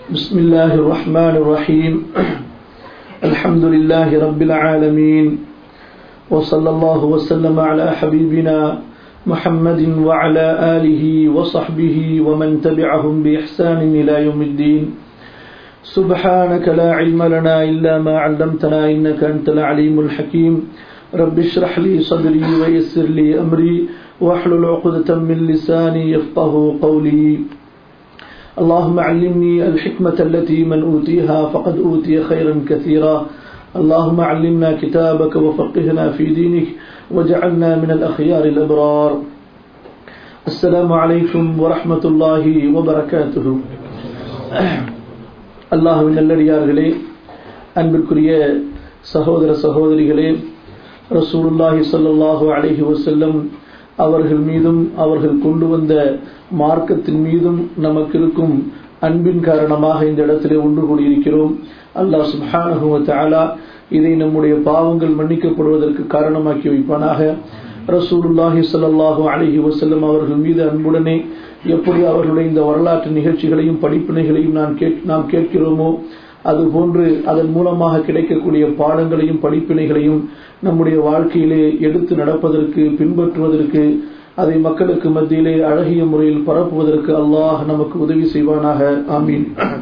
بسم الله الرحمن الرحيم الحمد لله رب العالمين وصلى الله وسلم على حبيبنا محمد وعلى آله وصحبه ومن تبعهم بإحسان إلى يوم الدين سبحانك لا علم لنا إلا ما علمتنا إنك أنت العليم الحكيم رب اشرح لي صدري ويسر لي أمري واحلل عقدة من لساني يفقه قولي اللهم علمني الحكمة التي من أوتيها فقد أوتي خيرا كثيرا اللهم علمنا كتابك وفقهنا في دينك وجعلنا من الأخيار الأبرار السلام عليكم ورحمة الله وبركاته அல்லாஹுவின் நல்லடியார்களே அன்பிற்குரிய சகோதர சகோதரிகளே ரசூலுல்லாஹி ஸல்லல்லாஹு அலைஹி வஸல்லம் அவர்கள் மீதும் அவர்கள் கொண்டு வந்த மார்க்கத்தின் மீதும் நமக்கு இருக்கும் அன்பின் காரணமாக இந்த இடத்திலே ஒன்று கூடியிருக்கிறோம் அல்லாஹ் சுப்ஹானஹு வ தஆலா இதை நம்முடைய பாவங்கள் மன்னிக்கப்படுவதற்கு காரணமாக்கி வைப்பானாக ரசூலுல்லாஹி ஸல்லல்லாஹு அலைஹி வஸல்லம் அவர்கள் மீது அன்புடனே எப்படி அவர்களுடைய இந்த வரலாற்று நிகழ்ச்சிகளையும் படிப்பினைகளையும் நான் கேட் நாம் கேட்கிறோமோ அதுபோன்று அதன் மூலமாக கிடைக்கக்கூடிய பாடங்களையும் படிப்பினைகளையும் நம்முடைய வாழ்க்கையிலே எடுத்து நடப்பதற்கு பின்பற்றுவதற்கு அதை மக்களுக்கு மத்தியிலே அழகிய முறையில் பரப்புவதற்கு அல்லாஹ் நமக்கு உதவி செய்வானாக ஆமீன்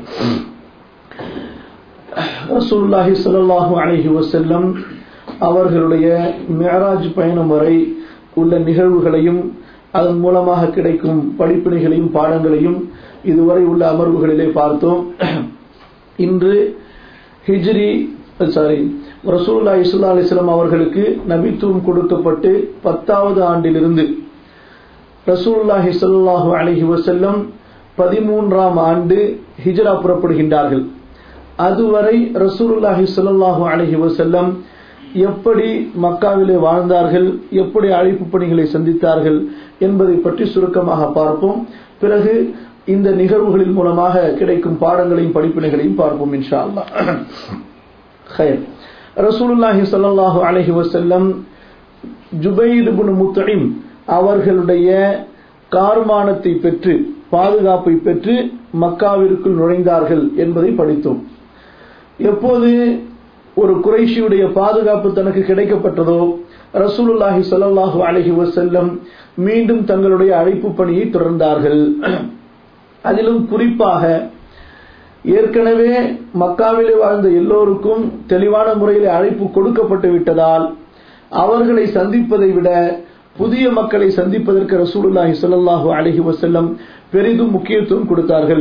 ரசூல்லாஹி ஸல்லல்லாஹு அலைஹி வஸல்லம் அவர்களுடைய மியராஜ் பயணம் வரை உள்ள நிகழ்வுகளையும் அதன் மூலமாக கிடைக்கும் படிப்பினைகளையும் பாடங்களையும் இதுவரை உள்ள அமர்வுகளிலே பார்த்தோம் இன்று ஹிஜ்ரி சாரி ரசூல்லா இஸ்லா அலிஸ்லாம் அவர்களுக்கு நபித்துவம் கொடுக்கப்பட்டு பத்தாவது ஆண்டிலிருந்து ரசூல்லாஹி சல்லாஹூ அலஹி வசல்லம் பதிமூன்றாம் ஆண்டு ஹிஜ்ரா புறப்படுகின்றார்கள் அதுவரை ரசூலுல்லாஹி ஸல்லல்லாஹு அலைஹி வஸல்லம் எப்படி மக்காவிலே வாழ்ந்தார்கள் எப்படி அழைப்பு பணிகளை சந்தித்தார்கள் என்பதை பற்றி சுருக்கமாக பார்ப்போம் பிறகு இந்த நிகழ்வுகளின் மூலமாக கிடைக்கும் பாடங்களையும் படிப்பினைகளையும் பார்ப்போம் இன்ஷா அல்லாஹ் ஹைர் ரசூலுல்லாஹி ஸல்லல்லாஹு அலைஹி வஸல்லம் ஜுபைர் இப்னு முத்இம் அவர்களுடைய கார்மானத்தை பெற்று பாதுகாப்பை பெற்று மக்காவிற்குள் நுழைந்தார்கள் என்பதை படித்தோம் எப்போது ஒரு குறைஷியுடைய பாதுகாப்பு தனக்கு கிடைக்கப்பட்டதோ ரசூலுல்லாஹி ஸல்லல்லாஹு அலைஹி வஸல்லம் மீண்டும் தங்களுடைய அழைப்பு பணியை தொடர்ந்தார்கள் அதிலும் குறிப்பாக ஏற்கனவே மக்காவிலே வாழ்ந்த எல்லோருக்கும் தெளிவான முறையில் அழைப்பு கொடுக்கப்பட்டு விட்டதால் அவர்களை சந்திப்பதை விட புதிய மக்களை சந்திப்பதற்கு ரசூலுல்லாஹி ஸல்லல்லாஹு அலைஹி வஸல்லம் பெரிதும் முக்கியத்துவம் கொடுத்தார்கள்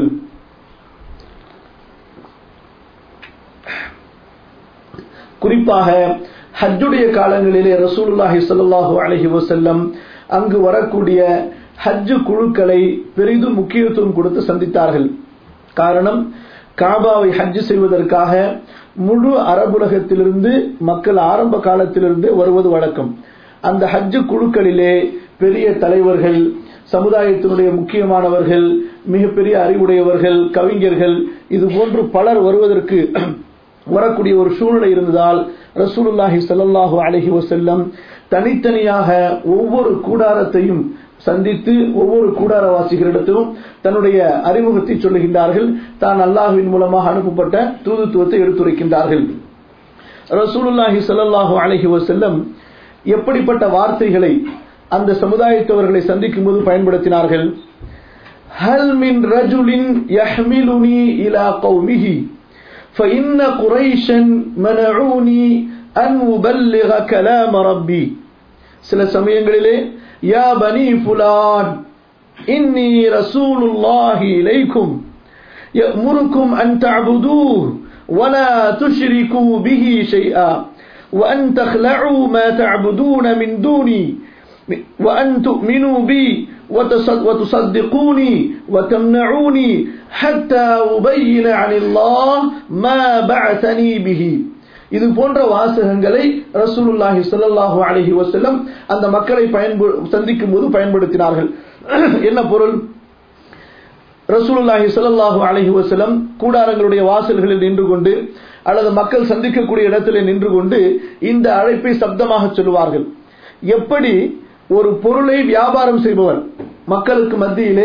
குறிப்பாக ஹஜ்ஜுடைய காலங்களிலே ரசூலுல்லாஹி ஸல்லல்லாஹு அலைஹி வஸல்லம் அங்கு வரக்கூடிய ஹஜ்ஜு குழுக்களை பெரிதும் முக்கியத்துவம் கொடுத்து சந்தித்தார்கள் காரணம் காபாவை ஹஜ்ஜு செய்வதற்காக முழு அரபுலகத்திலிருந்து மக்கள் ஆரம்ப காலத்திலிருந்து வருவது வழக்கம் அந்த ஹஜ்ஜு குழுக்களிலே பெரிய தலைவர்கள் சமுதாயத்தினுடைய முக்கியமானவர்கள் மிகப்பெரிய அறிவுடையவர்கள் கவிஞர்கள் இது போன்று பலர் வருவதற்கு வரக்கூடிய ஒரு சூழ்நிலை இருந்ததால் ரசூலுல்லாஹி ஸல்லல்லாஹு அலைஹி வஸல்லம் தனித்தனியாக ஒவ்வொரு கூடாரத்தையும் சந்தித்து ஒவ்வொரு கூடாரவாசிகளிடத்திலும் தன்னுடைய அறிமுகத்தை சொல்லுகின்றார்கள் தான் அல்லாஹுவின் மூலமாக அனுப்பப்பட்ட தூதுத்துவத்தை எடுத்துரைக்கின்றார்கள் ரசூலுல்லாஹி ஸல்லல்லாஹு அலைஹி வஸல்லம் எப்படிப்பட்ட வார்த்தைகளை அந்த சமுதாயத்தவர்களை சந்திக்கும் போது பயன்படுத்தினார்கள் ஹல் மின் ரஜுலின் யஹ்மிலுனி இலா கௌமிஹி فإن قريشا منعوني أن أبلغ كلام ربي சில சமயங்களிலே யா பனி ஃபுலான் இன்னி ரசூலுல்லாஹி இலைக்கும் يأمركم أن تعبدوه ولا تشركوا به شيئا وأن تخلعوا ما تعبدون من دوني وأن تؤمنوا بي وتصدقوني وتمنعوني حتى أبين عن الله ما بعثني به இது போன்ற வாசகங்களை ரசூலுல்லாஹி ஸல்லல்லாஹு அலைஹி வஸல்லம் அந்த மக்களை பயன்பு சந்திக்கும் போது பயன்படுத்தினார்கள் என்ன பொருள் ரசூலுல்லாஹி ஸல்லல்லாஹு அலைஹி வஸல்லம் கூடாரங்களுடைய வாசல்களில் நின்று கொண்டு அல்லது மக்கள் சந்திக்கக்கூடிய இடத்திலே நின்று கொண்டு இந்த அழைப்பை சப்தமாக சொல்லுவார்கள் எப்படி ஒரு பொருளை வியாபாரம் செய்பவர் மக்களுக்கு மத்தியிலே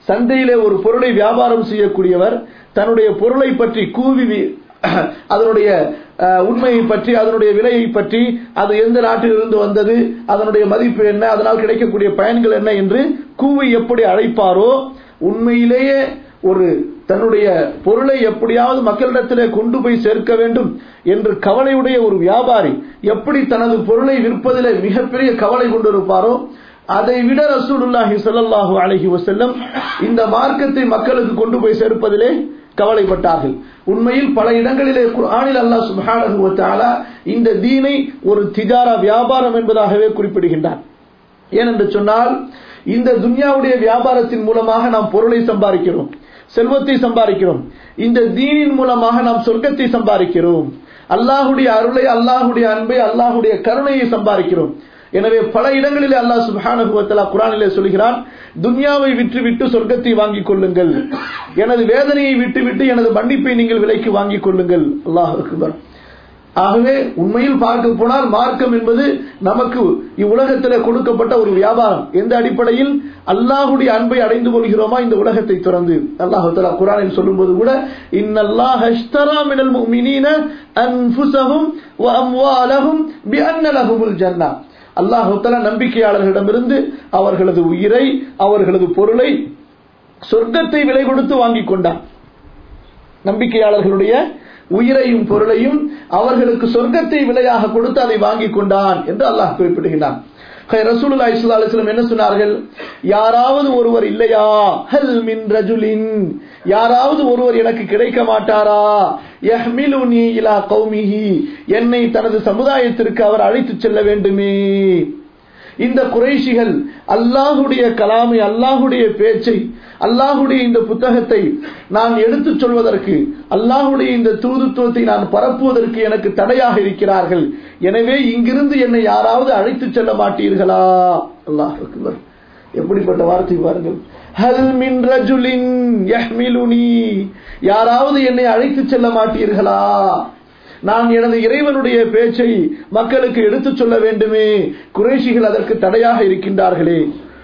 சந்தையிலே ஒரு பொருளை வியாபாரம் செய்யக்கூடியவர் தன்னுடைய பொருளை பற்றி கூவி வி- அதனுடைய அஹ், உண்மையை பற்றி அதனுடைய விலையை பற்றி அது எந்த நாட்டிலிருந்து வந்தது அதனுடைய மதிப்பு என்ன அதனால் கிடைக்கக்கூடிய பயன்கள் என்ன என்று கூவி எப்படி அழைப்பாரோ உண்மையிலேயே ஒரு தன்னுடைய பொருளை எப்படியாவது மக்களிடத்திலே கொண்டு போய் சேர்க்க வேண்டும் என்று கவலையுடைய ஒரு வியாபாரி எப்படி தனது பொருளை விற்பதிலே மிகப்பெரிய கவலை கொண்டிருப்பாரோ அதை விட ரசூலுல்லாஹி ஸல்லல்லாஹு அலைஹி வஸல்லம் இந்த மார்க்கத்தை மக்களுக்கு கொண்டு போய் சேர்ப்பதிலே கவலைப்பட்டார்கள் உண்மையில் பல இடங்களிலே குர்ஆனில் அல்லாஹ் சுப்ஹானஹு வ தஆலா இந்த தீனை ஒரு திஜாரா வியாபாரம் என்பதாகவே குறிப்பிடுகின்றார் ஏனென்று சொன்னால் இந்த துன்யாவுடைய வியாபாரத்தின் மூலமாக நாம் பொருளை சம்பாதிக்கிறோம் செல்வத்தை சம்பாதிக்கிறோம் இந்த தீனின் மூலமாக நாம் சொர்க்கத்தை சம்பாதிக்கிறோம் அல்லாஹுடைய அருளை அல்லாஹுடைய அன்பை அல்லாஹுடைய கருணையை சம்பாதிக்கிறோம் எனவே பல இடங்களிலே அல்லாஹ் சுப்ஹானஹு வ தஆலா குர்ஆனிலே சொல்கிறான் துன்யாவை விற்றுவிட்டு சொர்க்கத்தை வாங்கிக் கொள்ளுங்கள் எனது வேதனையை விட்டுவிட்டு எனது மன்னிப்பை நீங்கள் விலைக்கு வாங்கிக் கொள்ளுங்கள் அல்லாஹ் அக்பர் ஆகவே உண்மையில் பார்க்க போனால் மார்க்கம் என்பது நமக்கு இவ்வுலகத்தில் கொடுக்கப்பட்ட ஒரு வியாபாரம் எந்த அடிப்படையில் அல்லாஹுடைய அன்பை அடைந்து கொள்கிறோமா இந்த உலகத்தை திறந்து அல்லாஹு தஆலா குர்ஆனில் சொல்லும்போது கூட இன்னல்லாஹ அஷ்தரா மினல் முஃமினீன அன்ஃபுஸஹும் வ அம்வாலஹும் பிஅன்ன லஹுமுல் ஜன்னah அல்லாஹு தஆலா நம்பிக்கையாளர்களிடமிருந்து அவர்களது உயிரை அவர்களது பொருளை சொர்க்கத்தை விலை கொடுத்து வாங்கிக் கொண்டார் நம்பிக்கையாளர்களுடைய உயிரையும் பொருளையும் அவர்களுக்கு சொர்க்கத்தை விலையாக கொடுத்து அதை வாங்கிக் கொண்டான் என்று அல்லாஹ் குறிப்பிடுகிறான் ரசூலுல்லாஹி ஸல்லல்லாஹு அலைஹி வஸல்லம் என்ன சொன்னார்கள் யாராவது ஒருவர் இல்லையா ஹல் மின் ரஜுலின் யாராவது ஒருவர் எனக்கு கிடைக்க மாட்டாரா யஹ்மிலுனி இலா கௌமிஹி என்னை தனது சமுதாயத்திற்கு அவர் அழைத்துச் செல்ல வேண்டுமே இந்த குறைஷிகள் அல்லாஹுடைய கலாமை அல்லாஹுடைய பேச்சை அல்லாஹுடைய இந்த புத்தகத்தை நான் எடுத்துச் சொல்வதற்கு அல்லாஹுடைய இந்த தூதுத்துவத்தை நான் பரப்புவதற்கு எனக்கு தடையாக இருக்கிறார்கள் எனவே இங்கிருந்து என்னை யாராவது அழைத்துச் செல்ல மாட்டீர்களா அல்லாஹ் அக்பர் எப்படிப்பட்ட வார்த்தை பாருங்கள் ஹல் மின் ரஜுலின் யஹ்மிலுனி யாராவது என்னை அழைத்துச் செல்ல மாட்டீர்களா நான் எனது இறைவனுடைய பேச்சை மக்களுக்கு எடுத்துச் சொல்ல வேண்டுமே குறைஷிகள் அதற்கு தடையாக இருக்கின்றார்களே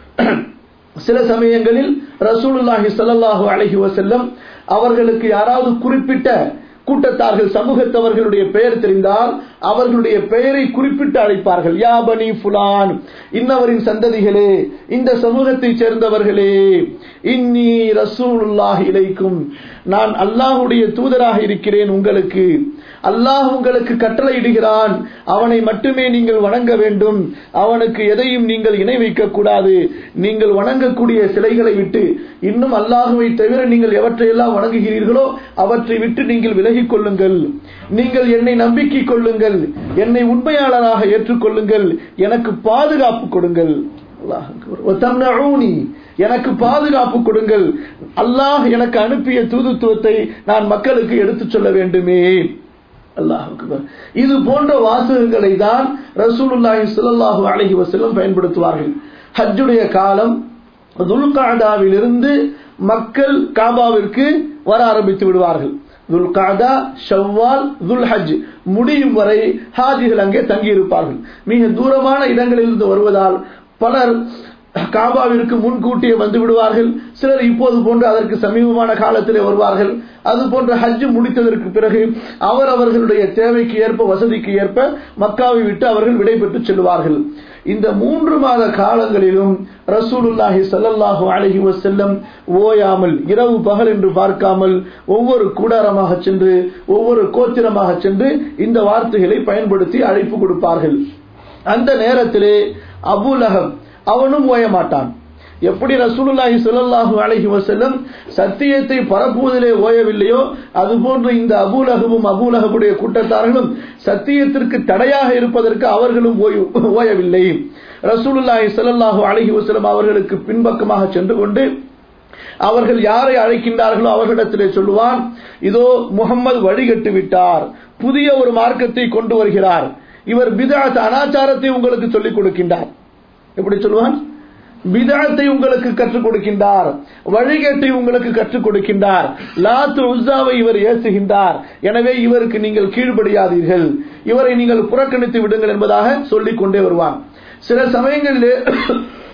சில சமயங்களில் ரசூலுல்லாஹி ஸல்லல்லாஹு அலைஹி வஸல்லம் அவர்களுக்கு யாராவது குறிப்பிட்ட கூட்டத்தார்கள் சமூகத்தவர்களுடைய பெயர் தெரிந்தால் அவர்களுடைய பெயரை குறிப்பிட்டு அழைப்பார்கள் யா பனி ஃபுலான் இன்னவரின் சந்ததிகளே இந்த சமூகத்தை சேர்ந்தவர்களே இன்னி ரசூலுல்லாஹ் இலைக்கும் நான் அல்லாஹுடைய தூதராக இருக்கிறேன் உங்களுக்கு அல்லாஹ் உங்களுக்கு கட்டளையிடுகிறான் அவனை மட்டுமே நீங்கள் வணங்க வேண்டும் அவனுக்கு எதையும் நீங்கள் இணை வைக்க கூடாது நீங்கள் வணங்கக்கூடிய சிலைகளை விட்டு இன்னும் அல்லாஹுவை தவிர நீங்கள் எவற்றையெல்லாம் வணங்குகிறீர்களோ அவற்றை விட்டு நீங்கள் விலகிக் கொள்ளுங்கள் நீங்கள் என்னை நம்பிக்கை கொள்ளுங்கள் என்னை உண்மையாளராக ஏற்றுக்கொள்ளுங்கள் எனக்கு பாதுகாப்பு கொடுங்கள் அல்லாஹ் அக்பர். வதம்னஊனி. எனக்கு பாதுகாப்பு கொடுங்கள் அல்லாஹ் எனக்கு அனுப்பிய தூதுத்துவத்தை நான் மக்களுக்கு எடுத்துச் சொல்ல வேண்டுமே அல்லாஹ் அக்பர். இது போன்ற வாசகங்களை தான் ரசூலுல்லாஹி ஸல்லல்லாஹு அலைஹி வஸல்லம் பயன்படுத்துவார்கள் ஹஜ்ஜுடைய காலம் துல்காதாவிலிருந்து மக்கள் காபாவிற்கு வர ஆரம்பித்து விடுவார்கள் துல்காதா ஷவ்வால் துல்ஹஜ் முடியும் வரை ஹாஜிகள் அங்கே தங்கியிருப்பார்கள் மிக தூரமான இடங்களிலிருந்து வருவதால் பலர் காபாவிற்கு முன்கூட்டியே வந்து விடுவார்கள் சிலர் இப்போது போன்று அதற்கு சமீபமான காலத்திலே வருவார்கள் அது போன்ற ஹஜ் முடித்ததற்கு பிறகு அவர் அவர்களுடைய தேவைக்கு ஏற்ப வசதிக்கு ஏற்ப மக்காவை விட்டு அவர்கள் விடைபெற்று செல்வார்கள் இந்த மூன்று மாத காலங்களிலும் ரசூலுல்லாஹி ஸல்லல்லாஹு அலைஹி வஸல்லம் ஓயாமல் இரவு பகல் என்று பார்க்காமல் ஒவ்வொரு கூடாரமாக சென்று ஒவ்வொரு கோத்திரமாக சென்று இந்த வார்த்தைகளை பயன்படுத்தி அழைப்பு கொடுப்பார்கள் அந்த நேரத்திலே அபூலகம் அவனும் ஓய மாட்டான் எப்படி ரசூலுல்லாஹி ஸல்லல்லாஹு அலைஹி வஸல்லம் சத்தியத்தை பரப்புவதிலே ஓயவில்லையோ அதுபோன்று இந்த அபூலகமும் அபூலகமுடைய கூட்டத்தார்களும் சத்தியத்திற்கு தடையாக இருப்பதற்கு அவர்களும் ஓய்- ஓயவில்லை ரசூலுல்லாஹி ஸல்லல்லாஹு அலைஹி வஸல்லம் அவர்களுக்கு பின்பக்கமாக சென்று கொண்டு அவர்கள் யாரை அழைக்கின்றார்களோ அவர்களிடத்திலே சொல்லுவான் இதோ முகம்மது வழிகட்டு விட்டார் புதிய ஒரு மார்க்கத்தை கொண்டு வருகிறார் இவர் பிதாத் அனாச்சாரத்தை உங்களுக்கு சொல்லிக் கொடுக்கின்றார் எப்படி சொல்லுவான் பிதாத்தை உங்களுக்கு கற்றுக் கொடுக்கின்றார் வழிகேட்டை உங்களுக்கு கற்றுக் கொடுக்கின்றார் லாத்து உஸ்ஸாவை இவர் ஏசுகின்றார் எனவே இவருக்கு நீங்கள் கீழ்ப்படியாதீர்கள் இவரை நீங்கள் புறக்கணித்து விடுங்கள் என்பதாக சொல்லிக் கொண்டே வருவான் சில சமயங்களிலே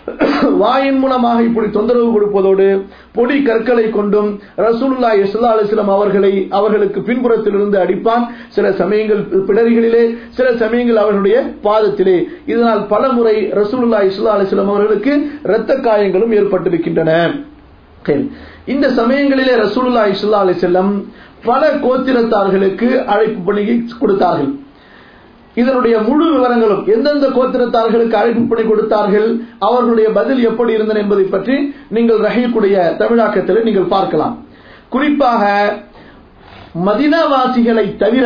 வாயின் மூலமாக இப்படி தொந்தரவு கொடுப்பதோடு பொடி கற்களை கொண்டும் ரசூலுல்லா இஸ்லா அலிஸ்லாம் அவர்களை அவர்களுக்கு பின்புறத்திலிருந்து அடிப்பான் சில சமயங்கள் பிடரிகளிலே சில சமயங்கள் அவர்களுடைய பாதத்திலே இதனால் பல முறை ரசூலுல்லா இஸ்லா அலிஸ்லாம் அவர்களுக்கு இரத்த காயங்களும் ஏற்பட்டிருக்கின்றன சரி. இந்த சமயங்களிலே ரசூலுல்லா இஸ்லா அலிசல்லம் பல கோத்திரத்தார்களுக்கு அழைப்பு பண்ணி கொடுத்தார்கள் இதனுடைய முழு விவரங்களும் எந்தெந்த கோத்திரத்தார்களுக்கு அழைப்பு பண்ணி கொடுத்தார்கள் அவர்களுடைய பதில் எப்படி இருந்தன என்பதை பற்றி நீங்கள் ரஹீக்குடைய தமிழாக்கத்தில் நீங்கள் பார்க்கலாம் குறிப்பாக மதினாவாசிகளை தவிர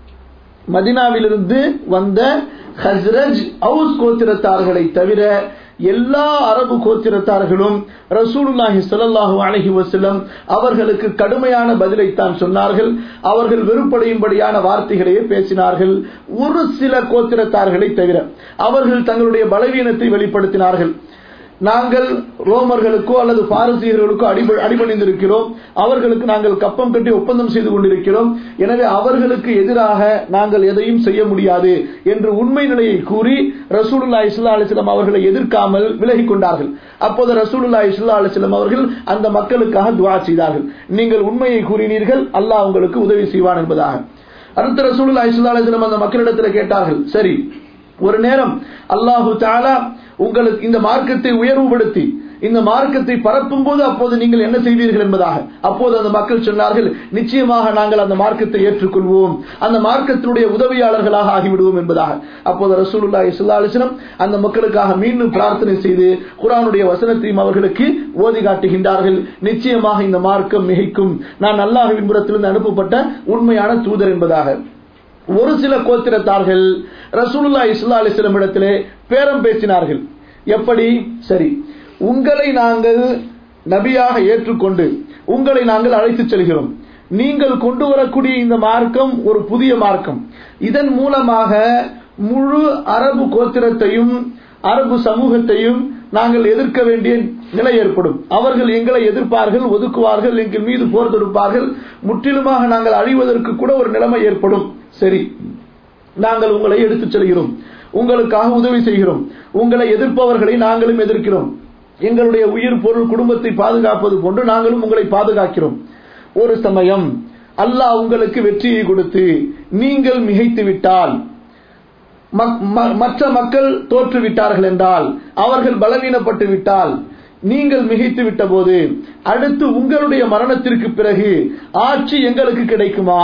மதினாவிலிருந்து வந்த ஹஸ்ரஜ் அவுஸ் கோத்திரத்தார்களை தவிர எல்லா அரபு கோத்திரத்தார்களும் ரசூலுல்லாஹி ஸல்லல்லாஹு அலைஹி வஸல்லம் அவர்களுக்கு கடுமையான பதிலை தான் சொன்னார்கள் அவர்கள் வெறுப்படையும்படியான வார்த்தைகளையே பேசினார்கள் ஒரு சில கோத்திரத்தார்களை தவிர அவர்கள் தங்களுடைய பலவீனத்தை வெளிப்படுத்தினார்கள் நாங்கள் ரோமர்களுக்கோ அல்லது பாரசீகர்களுக்கோ அடிப அடிபணிந்திருக்கிறோம் அவர்களுக்கு நாங்கள் கப்பம் கட்டி ஒப்பந்தம் செய்து கொண்டிருக்கிறோம் எனவே அவர்களுக்கு எதிராக நாங்கள் எதையும் செய்ய முடியாது என்று உண்மை நிலையை கூறி ரசூலுல்லா இஸ்லா அலிஸ்லாம் அவர்களை எதிர்க்காமல் விலகிக் கொண்டார்கள் அப்போது ரசூலுல்லா இஸ்லா அலிஸ்லாம் அவர்கள் அந்த மக்களுக்காக துவா செய்தார்கள் நீங்கள் உண்மையை கூறினீர்கள் அல்லாஹ் உங்களுக்கு உதவி செய்வான் என்பதாக அடுத்த ரசூலுல்லா இஸ்லா அலிஸ்லாம் அந்த மக்களிடத்தில் கேட்டார்கள் சரி ஒரு நேரம் அல்லாஹு தாலா உங்களுக்கு இந்த மார்க்கத்தை உயர்வுபடுத்தி இந்த மார்க்கத்தை பரப்பும் போது அப்போது நீங்கள் என்ன செய்வீர்கள் என்பதாக அப்போது அந்த மக்கள் சொன்னார்கள் நிச்சயமாக நாங்கள் அந்த மார்க்கத்தை ஏற்றுக்கொள்வோம் அந்த மார்க்கத்தினுடைய உதவியாளர்களாக ஆகிவிடுவோம் என்பதாக அப்போது ரசூலுல்லா இஸ்லா அலிஸ்லம் அந்த மக்களுக்காக மீண்டும் பிரார்த்தனை செய்து குரானுடைய வசனத்தையும் அவர்களுக்கு ஓதி காட்டுகின்றார்கள் நிச்சயமாக இந்த மார்க்கம் மிகைக்கும் நான் அல்லாஹுவின் புறத்திலிருந்து அனுப்பப்பட்ட உண்மையான தூதர் என்பதாக ஒரு சில கோத்திரத்தார்கள் ரசூலுல்லா இஸ்லா அலிஸ்லம் இடத்திலே பேரம் பேசினார்கள் எப்படி சரி உங்களை நாங்கள் நபியாக ஏற்றுக்கொண்டு உங்களை நாங்கள் அழைத்துச் செல்கிறோம் நீங்கள் கொண்டு வரக்கூடிய இந்த மார்க்கம் ஒரு புதிய மார்க்கம் இதன் மூலமாக முழு அரபு கோத்திரத்தையும் அரபு சமூகத்தையும் நாங்கள் எதிர்க்க வேண்டிய நிலை ஏற்படும் அவர்கள் எங்களை எதிர்ப்பார்கள் ஒதுக்குவார்கள் எங்கள் மீது போர் தொடுப்பார்கள் முற்றிலுமாக நாங்கள் அழிவதற்கு கூட ஒரு நிலைமை ஏற்படும் சரி நாங்கள் உங்களை எடுத்துச் செல்கிறோம் உங்களுக்காக உதவி செய்கிறோம் உங்களை எதிர்ப்பவர்களை நாங்களும் எதிர்க்கிறோம் எங்களுடைய உயிர் பொருள் குடும்பத்தை பாதுகாப்பது போன்று நாங்களும் உங்களை பாதுகாக்கிறோம் ஒரு சமயம் அல்லாஹ் உங்களுக்கு வெற்றியை கொடுத்து நீங்கள் மிகைத்து விட்டால் மற்ற மக்கள் தோற்று விட்டார்கள் என்றால் அவர்கள் பலவீனப்பட்டு விட்டால் நீங்கள் மிகைத்து விட்ட போது அடுத்து உங்களுடைய மரணத்திற்கு பிறகு ஆட்சி எங்களுக்கு கிடைக்குமா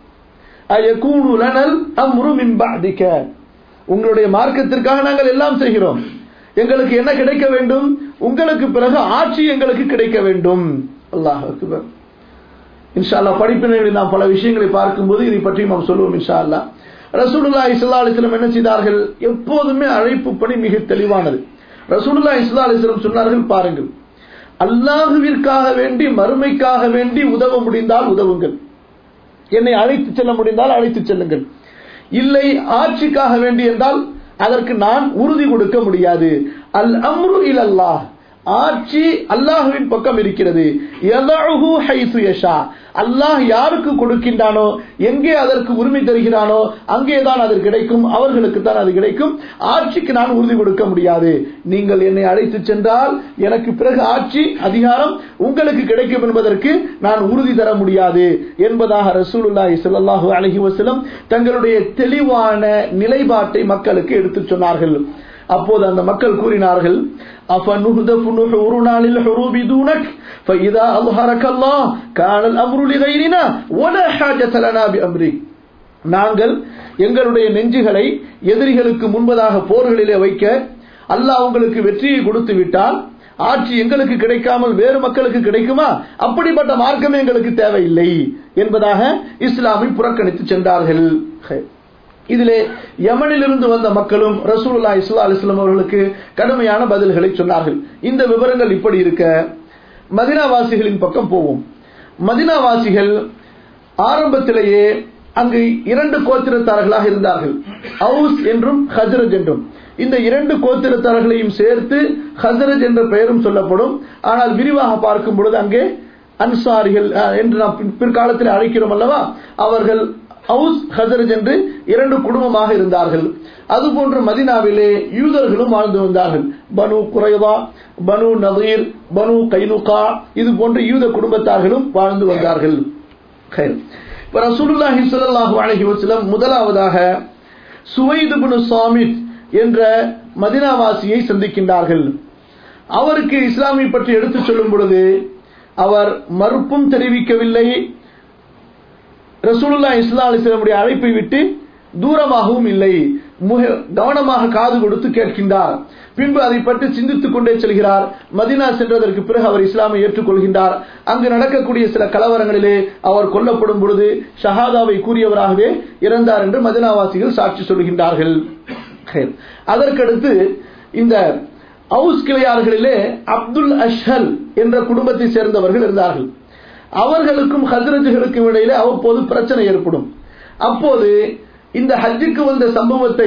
உங்களுடைய மார்க்கத்திற்காக நாங்கள் எல்லாம் செய்கிறோம் எங்களுக்கு என்ன கிடைக்க வேண்டும் உங்களுக்கு பிறகு ஆட்சி எங்களுக்கு கிடைக்க வேண்டும் அல்லாஹ் இன்ஷா அல்லா படிப்பினைகளில் நாம் பல விஷயங்களை பார்க்கும்போது இதை பற்றி நாம் சொல்லுவோம் இன்ஷா அல்லா ரசூலுல்லா இஸ்லா அலிஸ்லம் என்ன செய்தார்கள் எப்போதுமே அழைப்பு பணி மிக தெளிவானது ரசூலுல்லா இஸ்லா அலிஸ்லம் சொன்னார்கள் பாருங்கள் அல்லாஹுவிற்காக வேண்டி மறுமைக்காக வேண்டி உதவ முடிந்தால் உதவுங்கள் என்னை அழைத்து செல்ல முடிந்தால் அழைத்து செல்லுங்கள் இல்லை ஆட்சிக்காக வேண்டி என்றால் அதற்கு நான் உறுதி கொடுக்க முடியாது அல் அம்ரு இல் அல்லாஹ் ஆட்சி அல்லாஹுவின் பக்கம் இருக்கிறது அல்லாஹ் யாருக்கு கொடுக்கின்றானோ எங்கே அதற்கு உரிமை தருகிறானோ அங்கேதான் அது கிடைக்கும் அவர்களுக்கு தான் அது கிடைக்கும் ஆட்சிக்கு நான் உறுதி கொடுக்க முடியாது நீங்கள் என்னை அழைத்து சென்றால் எனக்கு பிறகு ஆட்சி அதிகாரம் உங்களுக்கு கிடைக்கும் என்பதற்கு நான் உறுதி தர முடியாது என்பதாக ரசூலுல்லாஹி ஸல்லல்லாஹு அலைஹி வஸல்லம் தங்களுடைய தெளிவான நிலைப்பாட்டை மக்களுக்கு எடுத்துச் சொன்னார்கள் அப்போது அந்த மக்கள் கூறினார்கள் أفنهدف نحورنا للحروب دونك فإذا أظهرك الله كان الأمر لغيرنا ولا حاجة لنا بأمرك நாங்கள் எங்களுடைய நெஞ்சுகளை எதிரிகளுக்கு முன்பதாக போர்களிலே வைக்க அல்லாஹ் உங்களுக்கு வெற்றியை கொடுத்து விட்டால் ஆட்சி எங்களுக்கு கிடைக்காமல் வேறு மக்களுக்கு கிடைக்குமா அப்படிப்பட்ட மார்க்கமே எங்களுக்கு தேவையில்லை என்பதாக இஸ்லாமை புறக்கணித்து சென்றார்கள் இதிலே யமனிலிருந்து வந்த மக்களும் ரசூலுல்லா இஸ்லா அலிஸ்லாம் அவர்களுக்கு கடுமையான பதில்களை சொன்னார்கள் இந்த விவரங்கள் இப்படி இருக்க மதினாவாசிகளின் பக்கம் போவோம் மதினாவாசிகள் ஆரம்பத்திலேயே அங்கு இரண்டு கோத்திரத்தார்களாக இருந்தார்கள் அவுஸ் என்றும் ஹஜரத் என்றும் இந்த இரண்டு கோத்திரத்தார்களையும் சேர்த்து ஹசரத் என்ற பெயரும் சொல்லப்படும் ஆனால் விரிவாக பார்க்கும் பொழுது அங்கே அன்சாரிகள் என்று நாம் பிற்காலத்தில் அழைக்கிறோம் அல்லவா அவர்கள் அவுஸ் ஹசரஜ் என்று இரண்டு குடும்பமாக இருந்தார்கள் அதுபோன்று மதினாவிலே யூதர்களும் வாழ்ந்து வந்தார்கள் பனு குறைவா பனு நதீர் பனு கைனுகா இது போன்ற யூத குடும்பத்தார்களும் வாழ்ந்து வந்தார்கள் இப்ப ரசூலுல்லாஹி ஸல்லல்லாஹு அலைஹி வஸல்லம் முதலாவதாக சுவைத் இப்னு சாமித் என்ற மதினாவாசியை சந்திக்கின்றார்கள் அவருக்கு இஸ்லாமை பற்றி எடுத்துச் சொல்லும் பொழுது அவர் மறுப்பும் தெரிவிக்கவில்லை ரசூலுல்லா இஸ்லா அலிஸ்லமுடைய அழைப்பை விட்டு தூரமாகவும் இல்லை கவனமாக காது கொடுத்து கேட்கின்றார் பின்பு அதை பற்றி சிந்தித்துக் கொண்டே செல்கிறார் மதினா சென்றதற்கு பிறகு அவர் இஸ்லாமை ஏற்றுக்கொள்கின்றார் அங்கு நடக்கக்கூடிய சில கலவரங்களிலே அவர் கொல்லப்படும் பொழுது ஷஹாதாவை கூறியவராகவே இறந்தார் என்று மதினாவாசிகள் சாட்சி சொல்கின்றார்கள் அதற்கடுத்து இந்த அவுஸ் கிளையார்களிலே அப்துல் அஷ்ஹல் என்ற குடும்பத்தை சேர்ந்தவர்கள் இருந்தார்கள் அவர்களுக்கும் ஹஜ்ரஜுகளுக்கும் இடையிலே அவ்வப்போது பிரச்சனை ஏற்படும் அப்போது இந்த ஹஜ்ஜுக்கு வந்த சம்பவத்தை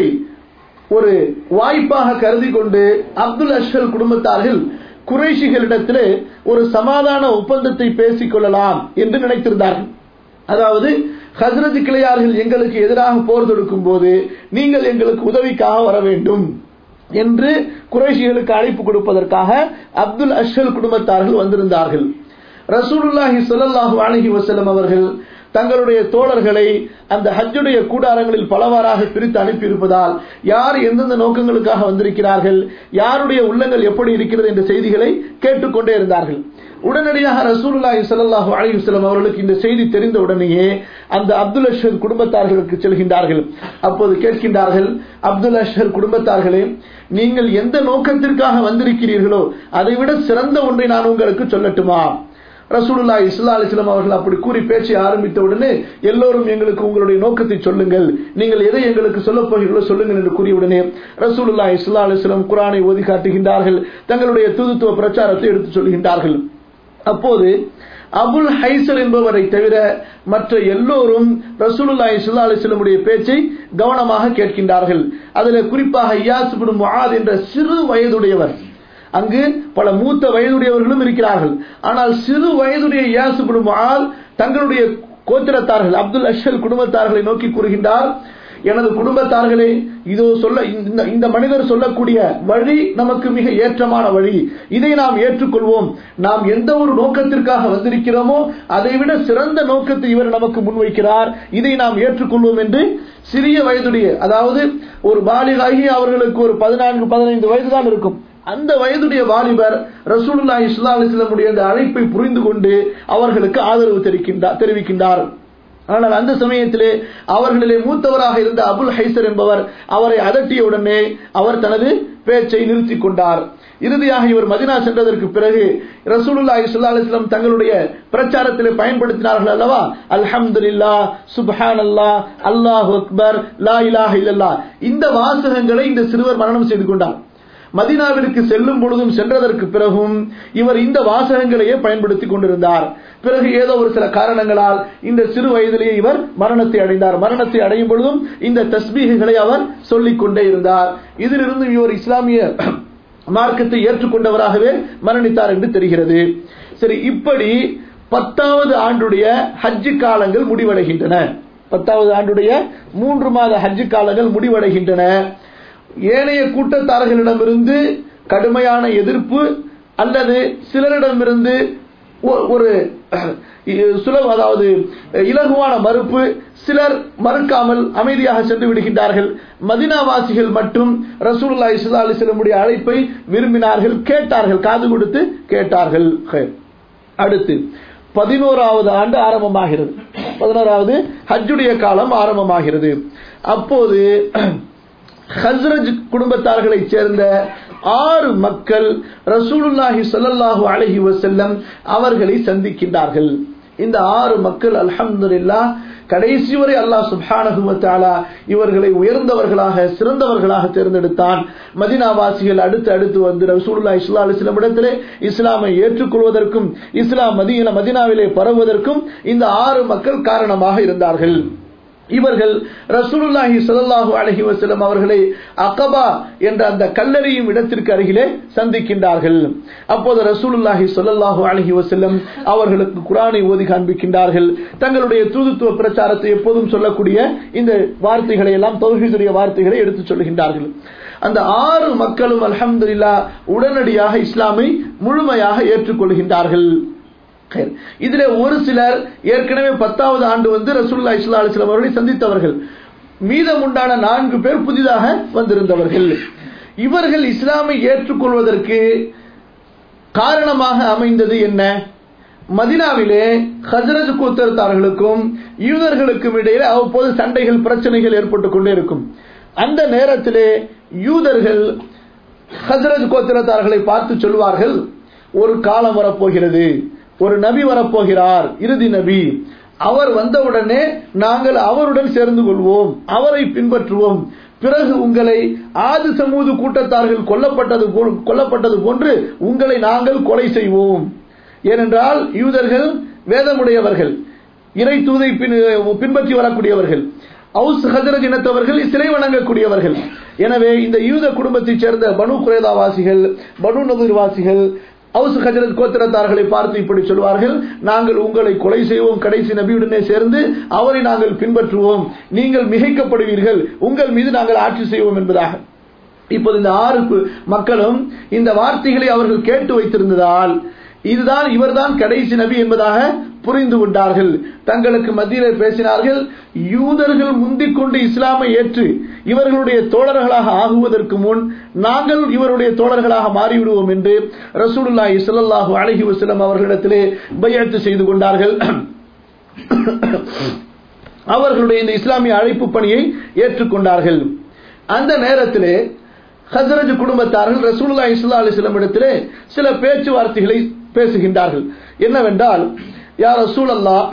ஒரு வாய்ப்பாக கருதி கொண்டு அப்துல் அஷ்ஹல் குடும்பத்தார்கள் குறைஷிகளிடத்திலே ஒரு சமாதான ஒப்பந்தத்தை பேசிக் கொள்ளலாம் என்று நினைத்திருந்தார்கள் அதாவது ஹஸ்ரத் கிளையார்கள் எங்களுக்கு எதிராக போர் தொடுக்கும் போது நீங்கள் எங்களுக்கு உதவிக்காக வர வேண்டும் என்று குறைஷிகளுக்கு அழைப்பு கொடுப்பதற்காக அப்துல் அஷ்ஹல் குடும்பத்தார்கள் வந்திருந்தார்கள் ரசூலுல்லாஹி ஸல்லல்லாஹு அலைஹி வஸல்லம் அவர்கள் தங்களுடைய தோழர்களை அந்த ஹஜ்ஜுடைய கூடாரங்களில் பலவாறாக பிரித்து அனுப்பியிருப்பதால் யார் எந்தெந்த நோக்கங்களுக்காக வந்திருக்கிறார்கள் யாருடைய உள்ளங்கள் எப்படி இருக்கிறது என்ற செய்திகளை கேட்டுக்கொண்டே இருந்தார்கள் உடனடியாக ரசூலுல்லாஹி ஸல்லல்லாஹு அலைஹி வஸல்லம் அவர்களுக்கு இந்த செய்தி தெரிந்த உடனேயே அந்த அப்துல் அஷ்ஹர் குடும்பத்தார்களுக்கு செல்கின்றார்கள் அப்போது கேட்கின்றார்கள் அப்துல் அஷ்ஹர் குடும்பத்தார்களே நீங்கள் எந்த நோக்கத்திற்காக வந்திருக்கிறீர்களோ அதைவிட சிறந்த ஒன்றை நான் உங்களுக்கு சொல்லட்டுமா ரசூலுல்லா இஸ்லா அலிஸ்லாம் அவர்கள் அப்படி கூறி பேச்சை ஆரம்பித்த உடனே எல்லோரும் எங்களுக்கு உங்களுடைய நோக்கத்தை சொல்லுங்கள் நீங்கள் எதை எங்களுக்கு சொல்லப் போகிறீர்களோ சொல்லுங்கள் என்று கூறிய உடனே ரசூலுல்லா இஸ்லா அலிஸ்லாம் குரானை ஓதி காட்டுகின்றார்கள் தங்களுடைய தூதுத்துவ பிரச்சாரத்தை எடுத்து சொல்கின்றார்கள் அப்போது அபுல் ஹைசல் என்பவரை தவிர மற்ற எல்லோரும் ரசூலுல்லா இஸ்லா அலிஸ்லமுடைய பேச்சை கவனமாக கேட்கின்றார்கள் அதில் குறிப்பாக இயாஸ் முஆத் என்ற சிறு வயதுடையவர் அங்கு பல மூத்த வயதுடையவர்களும் இருக்கிறார்கள் ஆனால் சிறு வயதுடைய யாசுபடும் ஆள் தங்களுடைய கோத்திரத்தார்கள் அப்துல் அஷல் குடும்பத்தார்களை நோக்கி கூறுகின்றார் எனது குடும்பத்தார்களே இதோ சொல்ல இந்த மனிதர் சொல்லக்கூடிய வழி நமக்கு மிக ஏற்றமான வழி இதை நாம் ஏற்றுக்கொள்வோம் நாம் எந்த ஒரு நோக்கத்திற்காக வந்திருக்கிறோமோ அதைவிட சிறந்த நோக்கத்தை இவர் நமக்கு முன்வைக்கிறார் இதை நாம் ஏற்றுக்கொள்வோம் என்று சிறிய வயதுடைய அதாவது ஒரு பாலிகாகி அவர்களுக்கு ஒரு பதினான்கு பதினைந்து வயதுதான் இருக்கும் அந்த வயதுடைய வாலிபர் ரசூலுல்லா இஸ்லா அலிஸ்லமுடைய அந்த அழைப்பை புரிந்து கொண்டு அவர்களுக்கு ஆதரவு தெரிவிக்கின்றார் ஆனால் அந்த சமயத்திலே அவர்களிலே மூத்தவராக இருந்த அபுல் ஹைசர் என்பவர் அவரை அதட்டிய உடனே அவர் தனது பேச்சை நிறுத்திக் கொண்டார் இறுதியாக இவர் மதினா சென்றதற்கு பிறகு ரசூலுல்லா இஸ்லா அலிஸ்லாம் தங்களுடைய பிரச்சாரத்திலே பயன்படுத்தினார்கள் அல்லவா அல்ஹம்துலில்லா சுப்ஹான் அல்லா அல்லாஹ் அக்பர் லா இலாஹ இல்லல்லா இந்த வாசகங்களை இந்த சிறுவர் மரணம் செய்து கொண்டார் மதினாவிற்கு செல்லும் பொழுதும் சென்றதற்கு பிறகும் இவர் இந்த வாசகங்களையே பயன்படுத்திக் கொண்டிருந்தார் பிறகு ஏதோ ஒரு சில காரணங்களால் இந்த சிறு வயதிலேயே இவர் மரணத்தை அடைந்தார் மரணத்தை அடையும் பொழுதும் இந்த தஸ்பீகளை அவர் சொல்லிக் கொண்டே இருந்தார் இதிலிருந்து இவர் இஸ்லாமிய மார்க்கத்தை ஏற்றுக்கொண்டவராகவே மரணித்தார் என்று தெரிகிறது சரி இப்படி பத்தாவது ஆண்டுடைய ஹஜ்ஜு காலங்கள் முடிவடைகின்றன பத்தாவது ஆண்டுடைய மூன்று மாத ஹஜ்ஜு காலங்கள் முடிவடைகின்றன ஏனைய கூட்டத்தார்களிடமிருந்து கடுமையான எதிர்ப்பு அல்லது சிலரிடமிருந்து ஒரு சுலப அதாவது இலகுவான மறுப்பு சிலர் மறுக்காமல் அமைதியாக சென்று விடுகின்றார்கள் மதினாவாசிகள் மற்றும் ரசூல்லா இஸ்லா அலிஸ்லமுடைய அழைப்பை விரும்பினார்கள் கேட்டார்கள் காது கொடுத்து கேட்டார்கள் அடுத்து பதினோராவது ஆண்டு ஆரம்பமாகிறது பதினோராவது ஹஜ்ஜுடைய காலம் ஆரம்பமாகிறது அப்போது ஹஸ்ரஜ் குடும்பத்தார்களை சேர்ந்த ஆறு மக்கள் ரசூலுல்லாஹி சொல்லல்லாஹு அலஹி வசல்லம் அவர்களை சந்திக்கின்றார்கள் இந்த ஆறு மக்கள் அல்ஹம்துல்லா கடைசி வரை அல்லாஹ் சுபானகுமத்தாலா இவர்களை உயர்ந்தவர்களாக சிறந்தவர்களாக தேர்ந்தெடுத்தான் மதினாவாசிகள் அடுத்து அடுத்து வந்து ரசூலுல்லா இஸ்லா அலிஸ்லாம் இடத்திலே இஸ்லாமை ஏற்றுக்கொள்வதற்கும் இஸ்லாம் மதியின மதினாவிலே பரவுவதற்கும் இந்த ஆறு மக்கள் காரணமாக இருந்தார்கள் இவர்கள் ரசூலுல்லாஹி ஸல்லல்லாஹு அலைஹி வஸல்லம் அவர்களை அகபா என்ற அந்த கல்லறியும் இடத்திற்கு அருகிலே சந்திக்கின்றார்கள் அப்போது ரசூலுல்லாஹி ஸல்லல்லாஹு அலைஹி வஸல்லம் அவர்களுக்கு குர்ஆனை ஓதி காண்பிக்கின்றார்கள் தங்களுடைய தூதுத்துவ பிரச்சாரத்தை எப்போதும் சொல்லக்கூடிய இந்த வார்த்தைகளை எல்லாம் தௌஹீதுடைய வார்த்தைகளை எடுத்துச் சொல்கின்றார்கள் அந்த ஆறு மக்களும் அல்ஹம்துலில்லாஹ் உடனடியாக இஸ்லாமை முழுமையாக ஏற்றுக்கொள்கின்றார்கள் கயிர். இதிலே ஒரு சிலர் ஏற்கனவே பத்தாவது ஆண்டு வந்து ரசூல்லா இஸ்லா அலிஸ்லாம் அவர்களை சந்தித்தவர்கள் மீதம் உண்டான நான்கு பேர் புதிதாக வந்திருந்தவர்கள் இவர்கள் இஸ்லாமை ஏற்றுக்கொள்வதற்கு காரணமாக அமைந்தது என்ன மதினாவிலே ஹசரத் கூத்தரத்தார்களுக்கும் யூதர்களுக்கும் இடையிலே அவ்வப்போது சண்டைகள் பிரச்சனைகள் ஏற்பட்டுக் கொண்டே இருக்கும் அந்த நேரத்திலே யூதர்கள் ஹசரத் கோத்திரத்தார்களை பார்த்து சொல்வார்கள் ஒரு காலம் வரப்போகிறது ஒரு நபி வரப்போகிறார் இறுதி நபி அவர் வந்தவுடனே நாங்கள் அவருடன் சேர்ந்து கொள்வோம் அவரை பின்பற்றுவோம் பிறகு உங்களை ஆது சமூது கூட்டத்தார்கள் கொல்லப்பட்டது போ- கொல்லப்பட்டது போன்று உங்களை நாங்கள் கொலை செய்வோம் ஏனென்றால் யூதர்கள் வேதமுடையவர்கள் இறை தூதை பின் பின்பற்றி வரக்கூடியவர்கள் அவுஸ் ஹஜரத் இனத்தவர்கள் சிலை வணங்கக்கூடியவர்கள் எனவே இந்த யூத குடும்பத்தைச் சேர்ந்த பனு குரேதாவாசிகள் பனு நபீர் வாசிகள் அவுஸ் ஹஜரத் கோத்திரத்தார்களை பார்த்து இப்படி சொல்வார்கள் நாங்கள் உங்களை கொலை செய்வோம் கடைசி நபியுடனே சேர்ந்து அவரை நாங்கள் பின்பற்றுவோம் நீங்கள் மிகைக்கப்படுவீர்கள் உங்கள் மீது நாங்கள் ஆட்சி செய்வோம் என்பதாக இப்போது இந்த ஆறு பு- மக்களும் இந்த வார்த்தைகளை அவர்கள் கேட்டு வைத்திருந்ததால் இதுதான் இவர்தான் கடைசி நபி என்பதாக புரிந்து கொண்டார்கள் தங்களுக்கு மத்தியிலே பேசினார்கள் யூதர்கள் முந்திக் கொண்டு இஸ்லாமை ஏற்று இவர்களுடைய தோழர்களாக ஆகுவதற்கு முன் நாங்கள் இவருடைய தோழர்களாக மாறிவிடுவோம் என்று ரசூலுல்லாஹி ஸல்லல்லாஹு அலைஹி வஸல்லம் அவர்களிடத்திலே பைஅத்து செய்து கொண்டார்கள் அவர்களுடைய இந்த இஸ்லாமிய அழைப்பு பணியை ஏற்றுக்கொண்டார்கள் அந்த நேரத்திலே ஹசரஜ் குடும்பத்தார்கள் ரசூலுல்லாஹி ஸல்லல்லாஹு அலைஹி வஸல்லம் இடத்திலே சில பேச்சுவார்த்தைகளை பேசுகின்றார்கள் என்னவென்றால் யா ரசூலல்லாஹ்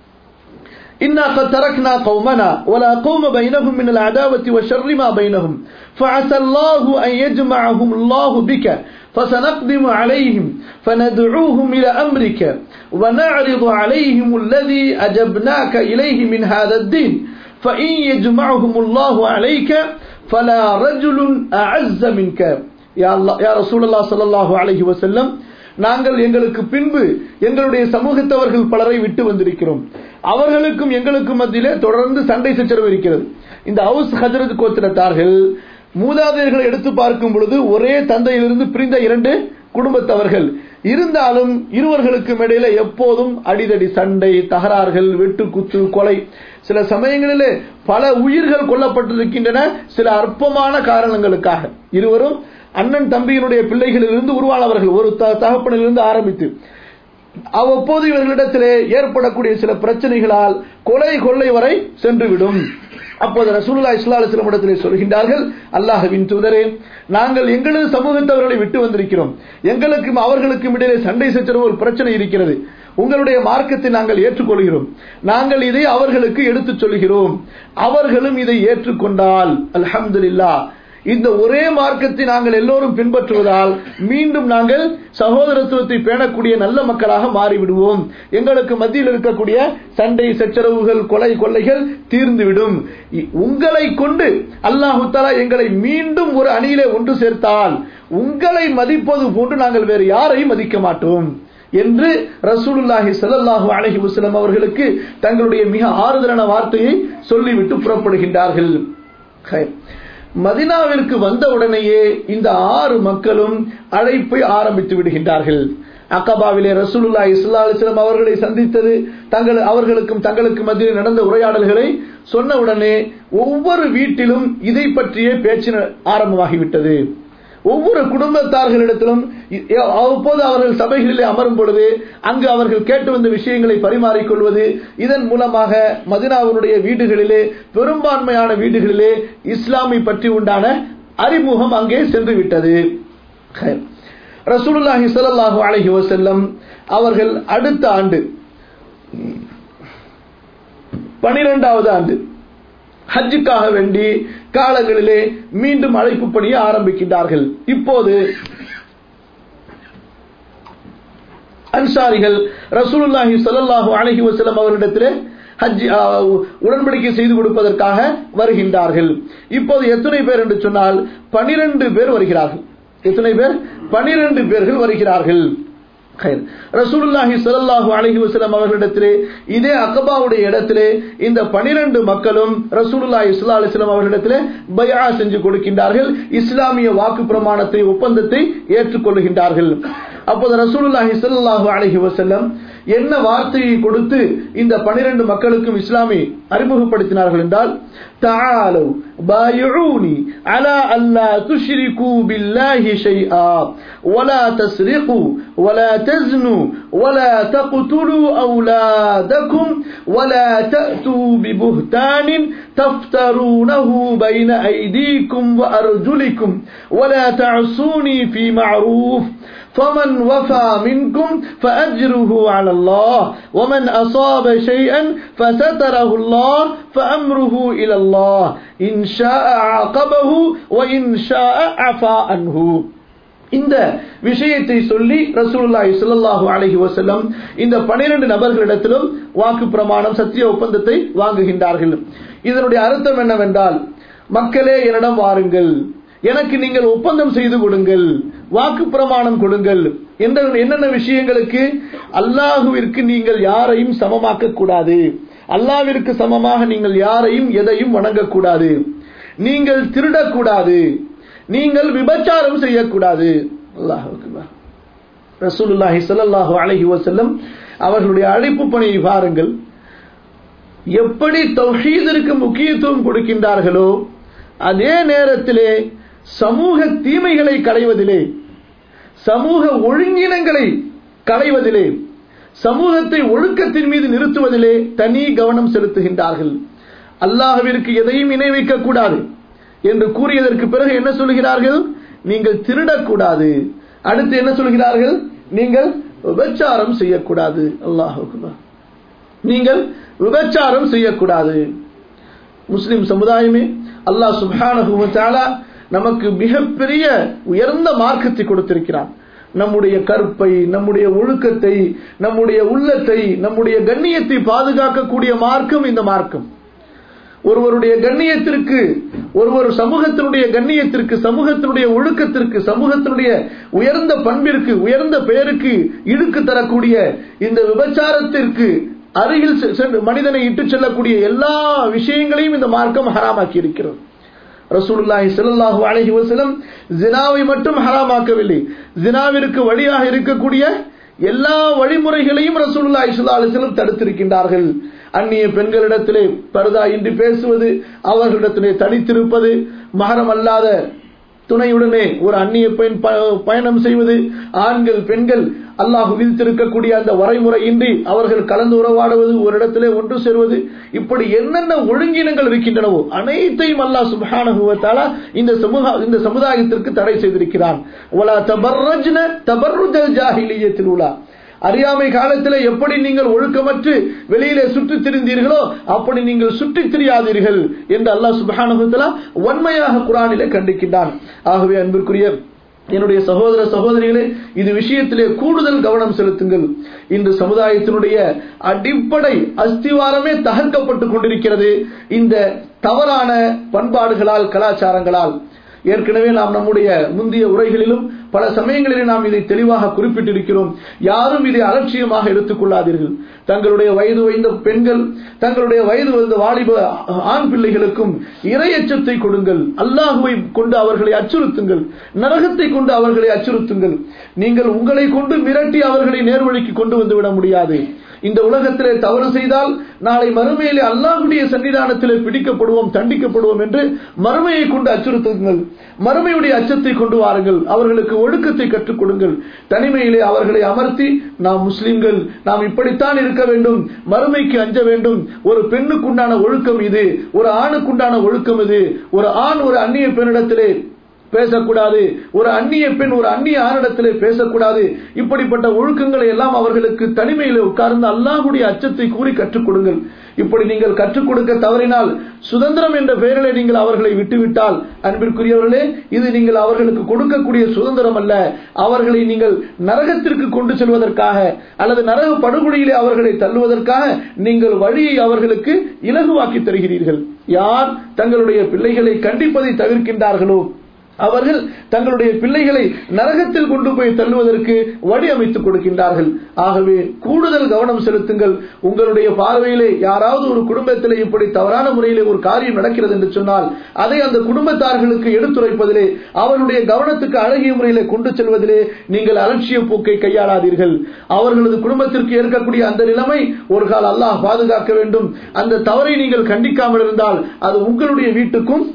إنا قد تركنا قومنا ولا قوم بينهم من العداوة والشر ما بينهم فعسى الله أن يجمعهم الله بك فسنقدم عليهم فندعوهم إلى أمرك ونعرض عليهم الذي أجبناك إليه من هذا الدين فإن يجمعهم الله عليك فلا رجل أعز منك يا, الله يا رسول الله صلى الله عليه وسلم நாங்கள் எங்களுக்கு பின்பு எங்களுடைய சமூகத்தவர்கள் பலரை விட்டு வந்திருக்கிறோம் அவர்களுக்கும் எங்களுக்கும் மத்தியிலே தொடர்ந்து சண்டை சச்சரவு இருக்கிறது இந்த ஹவுஸ் ஹஜரத் கோத்திரத்தார்கள் மூதாதையர்களை எடுத்து பார்க்கும் பொழுது ஒரே தந்தையிலிருந்து பிரிந்த இரண்டு குடும்பத்தவர்கள் இருந்தாலும் இருவர்களுக்கும் இடையில எப்போதும் அடிதடி சண்டை தகராறுகள் வெட்டு குத்து கொலை சில சமயங்களிலே பல உயிர்கள் கொல்லப்பட்டிருக்கின்றன சில அற்பமான காரணங்களுக்காக இருவரும் அண்ணன் தம்பியினுடைய பிள்ளைகளிலிருந்து உருவானவர்கள் ஒரு த- தகப்பனிலிருந்து ஆரம்பித்து அவ்வப்போது இவர்களிடத்திலே ஏற்படக்கூடிய சில பிரச்சனைகளால் கொலை கொள்ளை வரை சென்றுவிடும் அப்போது ரசூலுல்லா இஸ்லா அலிஸ்லாம் இடத்திலே சொல்கின்றார்கள் அல்லாஹ்வின் தூதரே நாங்கள் எங்களது சமூகத்தவர்களை விட்டு வந்திருக்கிறோம் எங்களுக்கும் அவர்களுக்கும் இடையிலே சண்டை சச்சரவு ஒரு பிரச்சனை இருக்கிறது உங்களுடைய மார்க்கத்தை நாங்கள் ஏற்றுக்கொள்கிறோம் நாங்கள் இதை அவர்களுக்கு எடுத்துச் சொல்கிறோம் அவர்களும் இதை ஏற்றுக்கொண்டால் அல்ஹம்துலில்லாஹ் இந்த ஒரே மார்க்கத்தை நாங்கள் எல்லோரும் பின்பற்றுவதால் மீண்டும் நாங்கள் சகோதரத்துவத்தை பேணக்கூடிய நல்ல மக்களாக மாறிவிடுவோம் எங்களுக்கு மத்தியில் இருக்கக்கூடிய சண்டை சச்சரவுகள் கொலை கொள்ளைகள் தீர்ந்துவிடும் இ- உங்களை கொண்டு அல்லாஹு தஆலா எங்களை மீண்டும் ஒரு அணியிலே ஒன்று சேர்த்தால் உங்களை மதிப்பது போன்று நாங்கள் வேறு யாரையும் மதிக்க மாட்டோம் என்று ரசூலுல்லாஹி ஸல்லல்லாஹு அலைஹி வஸல்லம் அவர்களுக்கு தங்களுடைய மிக ஆறுதலான வார்த்தையை சொல்லிவிட்டு புறப்படுகின்றார்கள் ஹை. மதினாவிற்கு வந்த உடனேயே இந்த ஆறு மக்களும் அழைப்பை ஆரம்பித்து விடுகின்றார்கள் அக்கபாவிலே ரசூலுல்லாஹி ஸல்லல்லாஹு அலைஹி வஸல்லம் அவர்களை சந்தித்தது தங்கள் அவர்களுக்கும் தங்களுக்கு மத்தியில் நடந்த உரையாடல்களை சொன்ன உடனே ஒவ்வொரு வீட்டிலும் இதை பற்றிய பேச்சு ந- ஆரம்பமாகிவிட்டது ஒவ்வொரு குடும்பத்தார்களிடத்திலும் இ- அவ்வப்போது அவர்கள் சபைகளிலே அமரும் பொழுது அங்கு அவர்கள் கேட்டு வந்த விஷயங்களை பரிமாறிக்கொள்வது இதன் மூலமாக மதினாவினுடைய வீடுகளிலே பெரும்பான்மையான வீடுகளிலே இஸ்லாமை பற்றி உண்டான அறிமுகம் அங்கே சென்று விட்டது ரசூலுல்லாஹி ஸல்லல்லாஹு அலைஹி வஸல்லம் அவர்கள் அடுத்த ஆண்டு பனிரெண்டாவது ஆண்டு ஹஜ்ஜுக்காக வேண்டி காலங்களிலே மீண்டும் அழைப்பு பணியை ஆரம்பிக்கின்றார்கள் இப்போது அன்சாரிகள் ரசூலுல்லாஹி ஸல்லல்லாஹு அலைஹி வஸல்லம் அவர்களிடத்திலே ஹஜ் ஆ, உடன்படிக்கை செய்து கொடுப்பதற்காக வருகின்றார்கள் இப்போது எத்தனை பேர் என்று சொன்னால் பனிரெண்டு பேர் வருகிறார்கள் எத்தனை பேர் பனிரெண்டு பேர்கள் வருகிறார்கள் خير. ரசூலுல்லாஹி ஸல்லல்லாஹு அலைஹி வஸல்லம் அவர்களிடத்திலே இதே அக்கபாவுடைய இடத்திலே இந்த 12 மக்களும் ரசூலுல்லாஹி ஸல்லல்லாஹு அலைஹி வஸல்லம் அவர்களிடத்திலே பைஆ செஞ்சு கொடுக்கின்றார்கள் இஸ்லாமிய வாக்கு பிரமாணத்தை ஒப்பந்தத்தை ஏற்றுக்கொள்கின்றார்கள் அப்போது ரசூலுல்லாஹி ஸல்லல்லாஹு அலைஹி வஸல்லம் என்ன வார்த்தையை கொடுத்து இந்த 12 மக்களுக்கும் இஸ்லாமை அறிமுகப்படுத்தினார்கள் என்றால் تعالوا بايعوني على ألا تشركوا بالله شيئا ولا تسرقوا ولا تزنوا ولا تقتلوا أولادكم ولا تأتوا ببهتان تفترونه بين أيديكم وأرجلكم ولا تعصوني في معروف فمن وفى منكم فأجره على الله ومن أصاب شيئا فستره الله فأمره إلى الله إن شاء عاقبه وإن شاء عفا عنه இந்த விஷயத்தை சொல்லி ரசூலுல்லாஹி ஸல்லல்லாஹு அலைஹி வஸல்லம் இந்த 12 நபர்களிடத்திலும் வாக்கு பிரமாணம் சத்திய ஒப்பந்தத்தை வாங்குகின்றார்கள் இதனுடைய அர்த்தம் என்னவென்றால் மக்களே என்னிடம் வாருங்கள் எனக்கு நீங்கள் ஒப்பந்தம் செய்து கொடுங்கள் வாக்கு பிரமாணம் கொடுங்கள் என்ற என்னென்ன விஷயங்களுக்கு அல்லாஹுவிற்கு நீங்கள் யாரையும் சமமாக்க கூடாது அல்லாவிற்கு சமமாக நீங்கள் யாரையும் எதையும் வணங்கக்கூடாது நீங்கள் திருடக்கூடாது நீங்கள் விபச்சாரம் செய்யக்கூடாது அல்லாஹ் ரசூலுல்லாஹி ஸல்லல்லாஹு அலைஹி வஸல்லம் அவர்களுடைய அழைப்பு பணியை பாருங்கள் எப்படி தௌஹீதிற்கு முக்கியத்துவம் கொடுக்கின்றார்களோ அதே நேரத்திலே சமூக தீமைகளை களைவதிலே சமூக ஒழுங்கினங்களை களைவதிலே சமூகத்தை ஒழுக்கத்தின் மீது நிறுத்துவதிலே தனி கவனம் செலுத்துகின்றார்கள் அல்லாஹ்விற்கு எதையும் இணை வைக்கக் கூடாது என்று கூறியதற்கு பிறகு என்ன சொல்கிறார்கள் நீங்கள் திருடக்கூடாது அடுத்து என்ன சொல்கிறார்கள் நீங்கள் விபச்சாரம் செய்யக்கூடாது அல்லாஹ் நீங்கள் விபச்சாரம் செய்யக்கூடாது முஸ்லிம் சமுதாயமே அல்லாஹ் சுப்ஹானஹு வ தஆலா நமக்கு மிகப்பெரிய உயர்ந்த மார்க்கத்தை கொடுத்திருக்கிறான் நம்முடைய கற்பை நம்முடைய ஒழுக்கத்தை நம்முடைய உள்ளத்தை நம்முடைய கண்ணியத்தை பாதுகாக்கக்கூடிய மார்க்கம் இந்த மார்க்கம் ஒருவருடைய கண்ணியத்திற்கு ஒருவர் சமூகத்தினுடைய கண்ணியத்திற்கு சமூகத்தினுடைய ஒழுக்கத்திற்கு சமூகத்தினுடைய உயர்ந்த பண்பிற்கு உயர்ந்த பெயருக்கு இழுக்கு தரக்கூடிய இந்த விபச்சாரத்திற்கு அருகில் செ- சென்று மனிதனை இட்டுச் செல்லக்கூடிய எல்லா விஷயங்களையும் இந்த மார்க்கம் ஹராமாக்கி இருக்கிறது ரசூலுல்லாஹி ஸல்லல்லாஹு அலைஹி வஸல்லம் ஜினாவை மட்டும் ஹராமாக்கவில்லை ஜினாவிற்கு வழியாக இருக்கக்கூடிய எல்லா வழிமுறைகளையும் ரசூலுல்லாஹி ஸல்லல்லாஹு அலைஹி வஸல்லம் தடுத்திருக்கின்றார்கள் அந்நிய பெண்களிடத்திலே பரதா இன்றி பேசுவது அவர்களிடத்திலே தனித்திருப்பது மகரம் அல்லாத துணையுடனே ஒரு அந்நிய பெண் ப- பயணம் செய்வது ஆண்கள் பெண்கள் அல்லாஹ் விதித்திருக்கக்கூடிய அந்த வரைமுறையின்றி அவர்கள் கலந்து உறவாடுவது ஒரு இடத்திலே ஒன்று சேர்வது இப்படி என்னென்ன ஒழுங்கினங்கள் இருக்கின்றனவோ அனைத்தையும் அல்லாஹ் சுப்ஹானஹு வ தஆலா இந்த சமூக இந்த சமுதாயத்திற்கு தடை செய்திருக்கிறான் வலா தபர்ரஜ்ன தபர்ருஜல் ஜாஹிலியத்தில் உலா அறியாமை காலத்தில் எப்படி நீங்கள் ஒழுக்கமற்று வெளியிலே சுற்றித் திரிந்தீர்களோ அப்படி நீங்கள் சுற்றித் திரியாதீர்கள் என்று அல்லாஹ் சுப்ஹானஹு வ தஆலா வன்மையாக குர்ஆனிலே கண்டிக்கின்றான் ஆகவே அன்பிற்குரிய என்னுடைய சகோதர சகோதரிகளே இது விஷயத்திலே கூடுதல் கவனம் செலுத்துங்கள் இன்று சமுதாயத்தினுடைய அடிப்படை அஸ்திவாரமே தகர்க்கப்பட்டு கொண்டிருக்கிறது இந்த தவறான பண்பாடுகளால் கலாச்சாரங்களால் ஏற்கனவே நாம் நம்முடைய முந்தைய உரைகளிலும் பல சமயங்களில் நாம் இதை தெளிவாக குறிப்பிட்டிருக்கிறோம் யாரும் இதை அலட்சியமாக எடுத்துக் கொள்ளாதீர்கள் தங்களுடைய வயது வைந்த பெண்கள் தங்களுடைய வயது வந்த வாலிப ஆண் பிள்ளைகளுக்கும் இரையச்சத்தை கொடுங்கள் அல்லாஹுவை கொண்டு அவர்களை அச்சுறுத்துங்கள் நரகத்தை கொண்டு அவர்களை அச்சுறுத்துங்கள் நீங்கள் உங்களை கொண்டு மிரட்டி அவர்களை நேர்வழிக்கு கொண்டு வந்து விட முடியாது இந்த உலகத்திலே தவறு செய்தால் நாளை மறுமையிலே அல்லாஹுடைய சன்னிதானத்திலே பிடிக்கப்படுவோம் தண்டிக்கப்படுவோம் என்று மறுமையை கொண்டு அச்சுறுத்துங்கள் மறுமையுடைய அச்சத்தை கொண்டு வாருங்கள் அவர்களுக்கு ஒழுக்கத்தை கற்றுக் கொடுங்கள் தனிமையிலே அவர்களை அமர்த்தி நாம் முஸ்லிம்கள் நாம் இப்படித்தான் இருக்க வேண்டும் மறுமைக்கு அஞ்ச வேண்டும் ஒரு பெண்ணுக்குண்டான ஒழுக்கம் இது ஒரு ஆணுக்குண்டான ஒழுக்கம் இது ஒரு ஆண் ஒரு அந்நிய பெண்ணிடத்திலே பேசக்கூடாது ஒரு அந்நிய பெண் ஒரு அந்நிய ஆணிடத்திலே பேசக்கூடாது இப்படிப்பட்ட ஒழுக்கங்களை எல்லாம் அவர்களுக்கு தனிமையிலே உட்கார்ந்து அல்லாஹுடைய அச்சத்தை கூறி கற்றுக் கொடுங்கள் இப்படி நீங்கள் கற்றுக் கொடுக்க தவறினால் சுதந்திரம் என்ற பெயரிலே நீங்கள் அவர்களை விட்டுவிட்டால் அன்பிற்குரியவர்களே இது நீங்கள் அவர்களுக்கு கொடுக்கக்கூடிய சுதந்திரம் அல்ல அவர்களை நீங்கள் நரகத்திற்கு கொண்டு செல்வதற்காக அல்லது நரக படுகொலியிலே அவர்களை தள்ளுவதற்காக நீங்கள் வழியை அவர்களுக்கு இலகுவாக்கி தருகிறீர்கள் யார் தங்களுடைய பிள்ளைகளை கண்டிப்பதை தவிர்க்கின்றார்களோ அவர்கள் தங்களுடைய பிள்ளைகளை நரகத்தில் கொண்டு போய் தள்ளுவதற்கு வழி அமைத்துக் கொடுக்கின்றார்கள் ஆகவே கூடுதல் கவனம் செலுத்துங்கள் உங்களுடைய பார்வையிலே யாராவது ஒரு குடும்பத்திலே இப்படி தவறான முறையிலே ஒரு காரியம் நடக்கிறது என்று சொன்னால் அதை அந்த குடும்பத்தார்களுக்கு எடுத்துரைப்பதிலே அவர்களுடைய கவனத்துக்கு அழகிய முறையிலே கொண்டு செல்வதிலே நீங்கள் அலட்சிய போக்கை கையாளாதீர்கள் அவர்களது குடும்பத்திற்கு ஏற்கக்கூடிய அந்த நிலைமை ஒரு கால அல்லாஹ் பாதுகாக்க வேண்டும் அந்த தவறை நீங்கள் கண்டிக்காமல் இருந்தால் அது உங்களுடைய வீட்டுக்கும்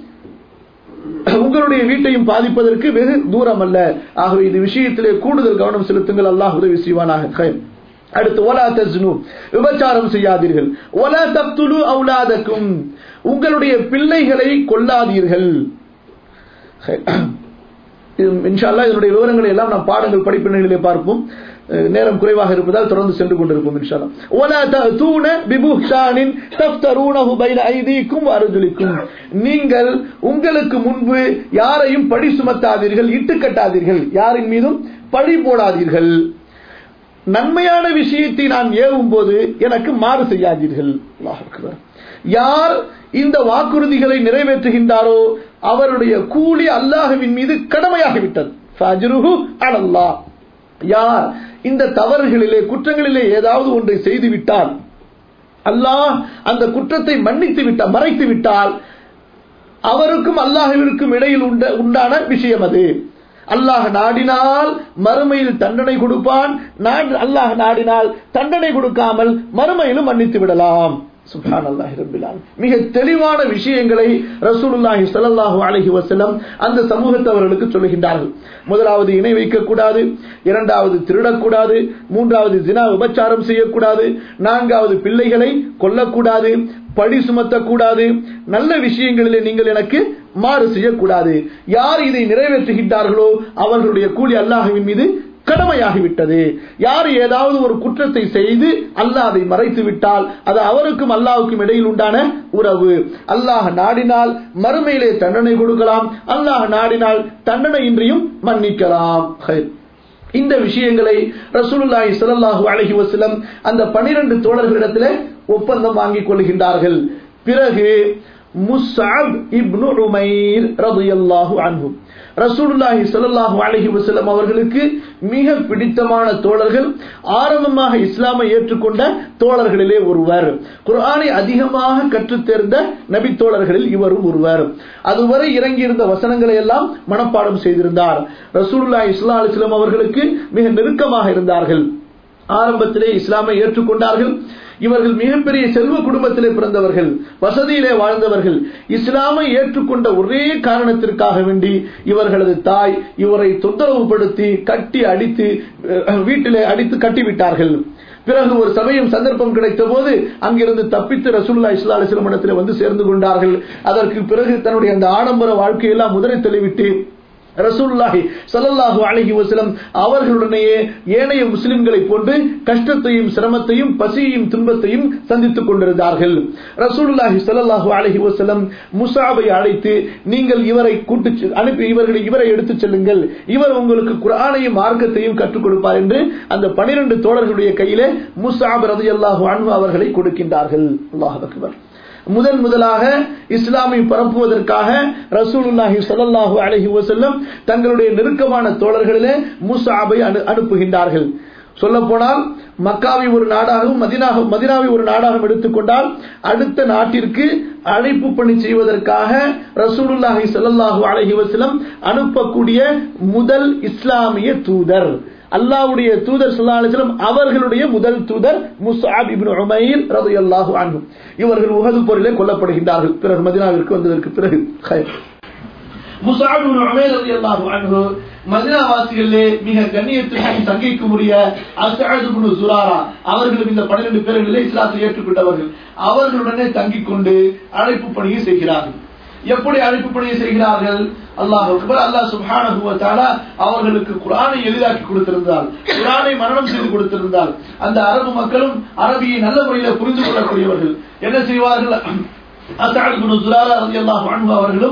உங்களுடைய வீட்டையும் பாதிப்பதற்கு வெகு தூரம் அல்ல ஆகவே இது விஷயத்திலே கூடுதல் கவனம் செலுத்துங்கள் அல்லாஹ் உதவி செய்வானாக ஹைர். அடுத்து ஒலா தஸ்னு விபச்சாரம் செய்யாதீர்கள் ஒலா தப்துலு அவுலாதக்கும் உங்களுடைய பிள்ளைகளை கொல்லாதீர்கள் ஹைர். இது இன்ஷா அல்லாஹ் இதனுடைய விவரங்களை எல்லாம் நாம் பாடங்கள் படிப்பினைகளிலே பார்ப்போம் அஹ் நேரம் குறைவாக இருப்பதால் தொடர்ந்து சென்று கொண்டிருப்போம் இன்ஷா அல்லாஹ் ولا تأتون ببهتان تفترونه بين أيديكم وأرجلكم நீங்கள் உங்களுக்கு முன்பு யாரையும் பழி சுமத்தாதீர்கள் இட்டு கட்டாதீர்கள் யாரின் மீதும் பழி போடாதீர்கள் நன்மையான விஷயத்தை நான் ஏவும் போது எனக்கு மாறு செய்யாதீர்கள் அல்லாஹ் அக்பர். யார் இந்த வாக்குறுதிகளை நிறைவேற்றுகின்றாரோ அவருடைய கூலி அல்லாஹுவின் மீது கடமையாகிவிட்டது ஃபஜ்ருஹு அலல்லாஹ். யார் இந்த தவறுகளிலே குற்றங்களிலே ஏதாவது ஒன்றை செய்துவிட்டால் அல்லாஹ் அந்த குற்றத்தை மன்னித்து விட்டால் மறைத்து விட்டால் அவருக்கும் அல்லாஹுவிற்கும் இடையில் உண்ட- உண்டான விஷயம் அது அல்லாஹ் நாடினால் மறுமையில் தண்டனை கொடுப்பான் நாடு- அல்லாஹ் நாடினால் தண்டனை கொடுக்காமல் மறுமையிலும் மன்னித்து விடலாம் சுப்ஹான் அல்லாஹி ரப்பில் ஆலமீன். மிக தெளிவான விஷயங்களை ரசூலுல்லாஹி ஸல்லல்லாஹு அலைஹி வஸல்லம் அந்த சமூகத்தவர்களுக்கு சொல்லுகின்றார்கள் முதலாவது இணை வைக்கக்கூடாது இரண்டாவது திருடக்கூடாது மூன்றாவது ஜினா விபச்சாரம் செய்யக்கூடாது நான்காவது பிள்ளைகளை கொல்லக்கூடாது பழி சுமத்தக்கூடாது நல்ல விஷயங்களிலே நீங்கள் எனக்கு மாறு செய்யக்கூடாது யார் இதை நிறைவேற்றுகின்றார்களோ அவர்களுடைய கூலி அல்லாஹுவின் மீது கடமையாகிவிட்டது யார் ஏதாவது ஒரு குற்றத்தை செய்து அல்லாஹ் அதை மறைத்து விட்டால் அது அவருக்கும் அல்லாஹுக்கும் இடையில் உண்டான உறவு அல்லாஹ் நாடினால் மறுமையிலே தண்டனை கொடுக்கலாம் அல்லாஹ் நாடினால் தண்டனை இன்றியும் மன்னிக்கலாம் ஹைர். இந்த விஷயங்களை ரசூலுல்லாஹி ஸல்லல்லாஹு அலைஹி வஸல்லம் அந்த 12 தோழர்களிடத்திலே ஒப்பந்தம் வாங்கிக் கொள்கின்றார்கள் பிறகு முஸ்அப் இப்னு உமைர் ரலியல்லாஹு அன்ஹு ரசூலுல்லாஹி ஸல்லல்லாஹு அலைஹி வஸல்லம் அவர்களுக்கு மிக பிடித்தமான தோழர்கள் ஆரம்பமாக இஸ்லாமை ஏற்றுக்கொண்ட தோழர்களிலே ஒருவர் குர்ஆனை அதிகமாக கற்றுத் தேர்ந்த நபி தோழர்களில் இவரும் ஒருவர் அதுவரை இறங்கியிருந்த வசனங்களை எல்லாம் மனப்பாடம் செய்திருந்தார் ரசூலுல்லாஹி ஸல்லல்லாஹு அலைஹி வஸல்லம் அவர்களுக்கு மிக நெருக்கமாக இருந்தார்கள் ஆரம்பத்திலே இஸ்லாமை ஏற்றுக்கொண்டார்கள் இவர்கள் மிகப்பெரிய செல்வ குடும்பத்திலே பிறந்தவர்கள் வசதியிலே வாழ்ந்தவர்கள் இஸ்லாமை ஏற்றுக்கொண்ட ஒரே காரணத்திற்காக வேண்டி இவர்களது தாய் இவரை தொந்தரவுபடுத்தி கட்டி அடித்து அஹ், வீட்டிலே அடித்து கட்டிவிட்டார்கள் பிறகு ஒரு சமயம் சந்தர்ப்பம் கிடைத்த போது அங்கிருந்து தப்பித்து ரசூலுல்லாஹி ஸல்லல்லாஹு அலைஹி வஸல்லம் இடத்திலே வந்து சேர்ந்து கொண்டார்கள் அதற்கு பிறகு தன்னுடைய அந்த ஆடம்பர வாழ்க்கையெல்லாம் முதலை தள்ளிவிட்டு ரசூலுல்லாஹி ஸல்லல்லாஹு அலைஹி வஸல்லம் அவர்களுடனேயே ஏனைய முஸ்லிம்களை போன்று கஷ்டத்தையும் சிரமத்தையும் பசியையும் துன்பத்தையும் சந்தித்துக் கொண்டிருந்தார்கள் ரசூலுல்லாஹி ஸல்லல்லாஹு அலைஹி வஸல்லம் முஸாபை அழைத்து நீங்கள் இவரை கூட்டு செ- அனுப்பி இவர்களை இவரை எடுத்துச் செல்லுங்கள் இவர் உங்களுக்கு குர்ஆனையும் மார்க்கத்தையும் கற்றுக் கொடுப்பார் என்று அந்த 12 தோழர்களுடைய கையிலே முஸாப் ரலியல்லாஹு அன்ஹு அவர்களை கொடுக்கின்றார்கள் அல்லாஹ் அக்பர் முதன் முதலாக இஸ்லாமை பரப்புவதற்காக ரசூலுல்லாஹி ஸல்லல்லாஹு அலைஹி வஸல்லம் தங்களுடைய நெருக்கமான தோழர்களிலே முஸ்ஆபை அனு அனுப்புகின்றார்கள் சொல்லப்போனால் மக்காவை ஒரு நாடாகவும் மதினாக மதினாவை ஒரு நாடாகவும் எடுத்துக்கொண்டால் அடுத்த நாட்டிற்கு அழைப்பு பணி செய்வதற்காக ரசூலுல்லாஹி ஸல்லல்லாஹு அலைஹி வஸல்லம் அனுப்பக்கூடிய முதல் இஸ்லாமிய தூதர் அல்லாஹ்வுடைய தூதர் ஸல்லல்லாஹு அலைஹி வஸல்லம் அவர்களுடைய முதல் தூதர் முஸ்அப் இப்னு உமைர் ரலியல்லாஹு அன்ஹு இவர்கள் உஹது போரிலே கொல்லப்படுகின்றார்கள் பிறகு மதீனாவிற்கு வந்ததற்கு பிறகு ஹைர். முஸ்அப் இப்னு உமைர் ரலியல்லாஹு அன்ஹு மதீனா வாசிகளிலே மிக கண்ணியத்துக்கும் சங்கைக்கும் உரிய அஸ்அத் இப்னு சுராரா அவர்களும் இந்த 12 பேர்களிலே இஸ்லாத்தை ஏற்றுக்கொண்டவர்கள் அவர்களுடனே தங்கிக் கொண்டு அழைப்பு பணியை செய்கிறார்கள் எப்படி அழைப்பு பணியை செய்கிறார்கள் அல்லாஹ் அக்பர் அல்லாஹ் சுப்ஹானஹு வ தஆலா அவர்களுக்கு குர்ஆனை எளிதாக்கி கொடுத்திருந்தால் குர்ஆனை மரணம் செய்து கொடுத்திருந்தால் அந்த அரபு மக்களும் அரபியை நல்ல முறையில் புரிந்து கொள்ளக்கூடியவர்கள் என்ன செய்வார்கள் அஸ்அத் இப்னு ஜுராரா ரலியல்லாஹு அன்ஹு அவர்களும்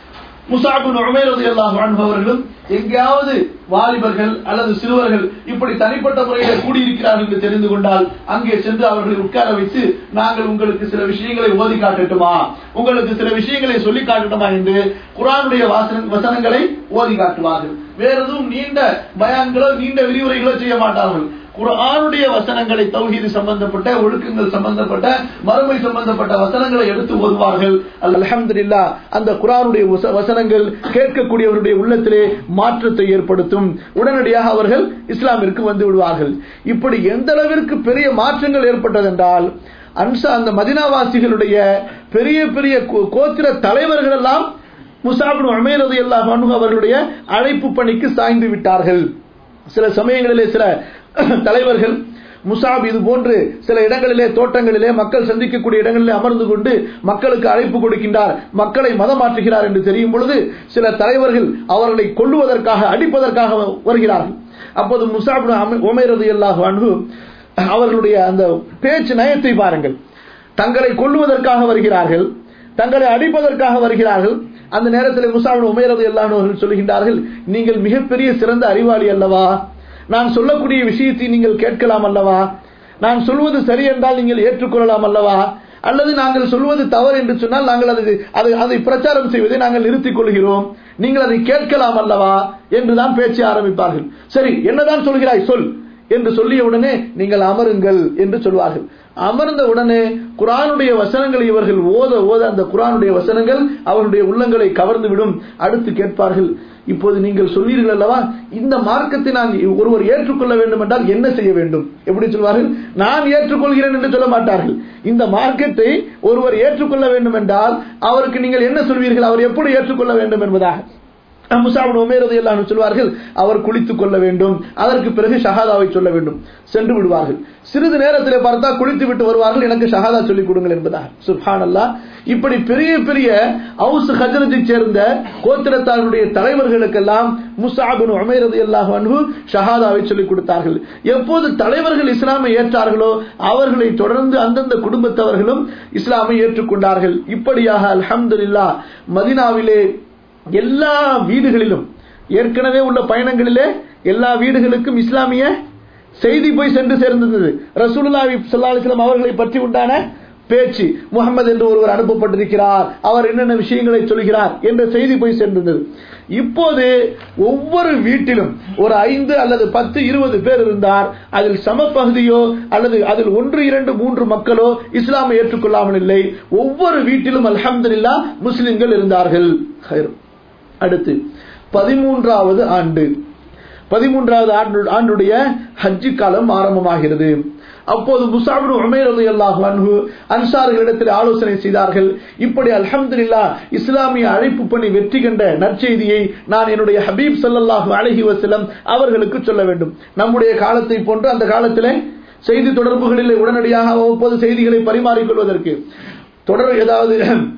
முசாபின் உமேர் ரலியல்லாஹு அன்ஹு அவர்களும் எங்கேயாவது வாலிபர்கள் அல்லது சிறுவர்கள் இப்படி தனிப்பட்ட முறையில் கூடியிருக்கிறார்கள் என்று தெரிந்து கொண்டால் அங்கே சென்று அவர்களை உட்கார வைத்து நாங்கள் உங்களுக்கு சில விஷயங்களை ஓதி காட்டட்டுமா உங்களுக்கு சில விஷயங்களை சொல்லி காட்டட்டுமா என்று குரானுடைய வாசன வசனங்களை ஓதி காட்டுவார்கள் வேற எதுவும் நீண்ட பயான்களோ நீண்ட விரிவுரைகளோ செய்ய மாட்டார்கள் குரானுடைய வசனங்களை தௌஹீது சம்பந்தப்பட்ட ஒழுக்கங்கள் சம்பந்தப்பட்ட மறுமை சம்பந்தப்பட்ட வசனங்களை எடுத்து ஓதுவார்கள் அல்ஹம்துலில்லா அந்த குரானுடைய வச- வசனங்கள் கேட்கக்கூடியவருடைய உள்ளத்திலே மாற்றத்தை ஏற்படுத்தும் உடனடியாக அவர்கள் இஸ்லாமிற்கு வந்து விடுவார்கள் இப்படி எந்த அளவிற்கு பெரிய மாற்றங்கள் ஏற்பட்டதென்றால் அன்சா அந்த மதினாவாசிகளுடைய பெரிய பெரிய கோ- கோத்திர தலைவர்கள் எல்லாம் முசாபின் அமேரது எல்லா அவர்களுடைய அழைப்பு பணிக்கு சாய்ந்து விட்டார்கள் சில சமயங்களிலே சில தலைவர்கள் முசாப் இது போன்று சில இடங்களிலே தோட்டங்களிலே மக்கள் சந்திக்கக்கூடிய இடங்களிலே அமர்ந்து கொண்டு மக்களுக்கு அழைப்பு கொடுக்கின்றார் மக்களை மதம் மாற்றுகிறார் என்று தெரியும் பொழுது சில தலைவர்கள் அவர்களை கொல்லுவதற்காக அடிப்பதற்காக வருகிறார்கள் அப்போது முசாப் உமைரது அல்லாஹ் அன்பு அவர்களுடைய அந்த பேச்சு நயத்தை பாருங்கள் தங்களை கொல்லுவதற்காக வருகிறார்கள் தங்களை அடிப்பதற்காக வருகிறார்கள் அந்த நேரத்தில் முசாபின் உமைரது எல்லானவர்கள் சொல்லுகின்றார்கள் நீங்கள் மிகப்பெரிய சிறந்த அறிவாளி அல்லவா நான் சொல்லக்கூடிய விஷயத்தை நீங்கள் கேட்கலாம் அல்லவா நான் சொல்வது சரி என்றால் நீங்கள் ஏற்றுக்கொள்ளலாம் அல்லவா அல்லது நாங்கள் சொல்வது தவறு என்று சொன்னால் நாங்கள் அதை அதை அதை பிரச்சாரம் செய்வதை நாங்கள் நிறுத்திக் கொள்கிறோம் நீங்கள் அதை கேட்கலாம் அல்லவா என்றுதான் பேச்சை ஆரம்பிப்பார்கள் சரி என்னதான் சொல்கிறாய் சொல் என்று சொல்லிய உடனே நீங்கள் அமருங்கள் என்று சொல்வார்கள் அமர்ந்த உடனே குரானுடைய வசனங்களை இவர்கள் ஓத ஓத அந்த குரானுடைய வசனங்கள் அவருடைய உள்ளங்களை கவர்ந்து விடும் அடுத்து கேட்பார்கள் இப்போது நீங்கள் சொல்லீர்கள் அல்லவா இந்த மார்க்கத்தை நான் ஒருவர் ஏற்றுக்கொள்ள வேண்டும் என்றால் என்ன செய்ய வேண்டும் எப்படி சொல்வார்கள் நான் ஏற்றுக்கொள்கிறேன் என்று சொல்ல மாட்டார்கள் இந்த மார்க்கத்தை ஒருவர் ஏற்றுக்கொள்ள வேண்டும் என்றால் அவருக்கு நீங்கள் என்ன சொல்வீர்கள் அவர் எப்படி ஏற்றுக்கொள்ள வேண்டும் என்பதாக முசாபின் உமேரது எல்லாம் சொல்வார்கள் அவர் குளித்துக் கொள்ள வேண்டும் அதற்கு பிறகு ஷஹாதாவை சொல்ல வேண்டும் சென்று விடுவார்கள் சிறிது நேரத்தில் பார்த்தா குளித்து விட்டு வருவார்கள் எனக்கு ஷஹாதா சொல்லிக் கொடுங்கள் என்பதாக சுப்ஹான் அல்லா இப்படி பெரிய பெரிய ஹவுஸ் ஹஜரத்தை சேர்ந்த கோத்திரத்தாருடைய தலைவர்களுக்கெல்லாம் முசாபின் உமேரது அல்லாஹ் அன்பு ஷஹாதாவை சொல்லிக் கொடுத்தார்கள் எப்போது தலைவர்கள் இஸ்லாமை ஏற்றார்களோ அவர்களை தொடர்ந்து அந்தந்த குடும்பத்தவர்களும் இஸ்லாமை ஏற்றுக்கொண்டார்கள் இப்படியாக அல்ஹம்துலில்லாஹ் மதினாவிலே எல்லா வீடுகளிலும் ஏற்கனவே உள்ள பயணங்களிலே எல்லா வீடுகளுக்கும் இஸ்லாமிய செய்தி போய் சென்று சேர்ந்திருந்தது ரசூலுல்லாஹி ஸல்லல்லாஹு அலைஹி வஸல்லம் அவர்களை பற்றி உண்டான பேச்சு முகமது என்று ஒருவர் அனுப்பப்பட்டிருக்கிறார் அவர் என்னென்ன விஷயங்களை சொல்கிறார் என்ற செய்தி போய் சென்றிருந்தது இப்போது ஒவ்வொரு வீட்டிலும் ஒரு ஐந்து அல்லது பத்து இருபது பேர் இருந்தார் அதில் சமபகுதியோ அல்லது அதில் ஒன்று இரண்டு மூன்று மக்களோ இஸ்லாமை ஏற்றுக்கொள்ளாமல் இல்லை ஒவ்வொரு வீட்டிலும் அல்ஹம்துலில்லா முஸ்லிம்கள் இருந்தார்கள் ஹைர். அடுத்து பதிமூன்றாவது ஆண்டு பதிமூன்றாவது ஆண்டு ஆண்டுடைய ஹஜ்ஜி காலம் ஆரம்பமாகிறது அப்போது முசாபின் உமேர் அல்லாஹு அன்ஹு அன்சார்களிடத்தில் ஆலோசனை செய்தார்கள் இப்படி அல்ஹம்துலில்லா இஸ்லாமிய அழைப்பு பணி வெற்றி கண்ட நற்செய்தியை நான் என்னுடைய ஹபீப் ஸல்லல்லாஹு அலைஹி வஸல்லம் அவர்களுக்கு சொல்ல வேண்டும் நம்முடைய காலத்தை போன்று அந்த காலத்திலே செய்தி தொடர்புகளில் உடனடியாக அவ்வப்போது செய்திகளை பரிமாறிக்கொள்வதற்கு தொடர் ஏதாவது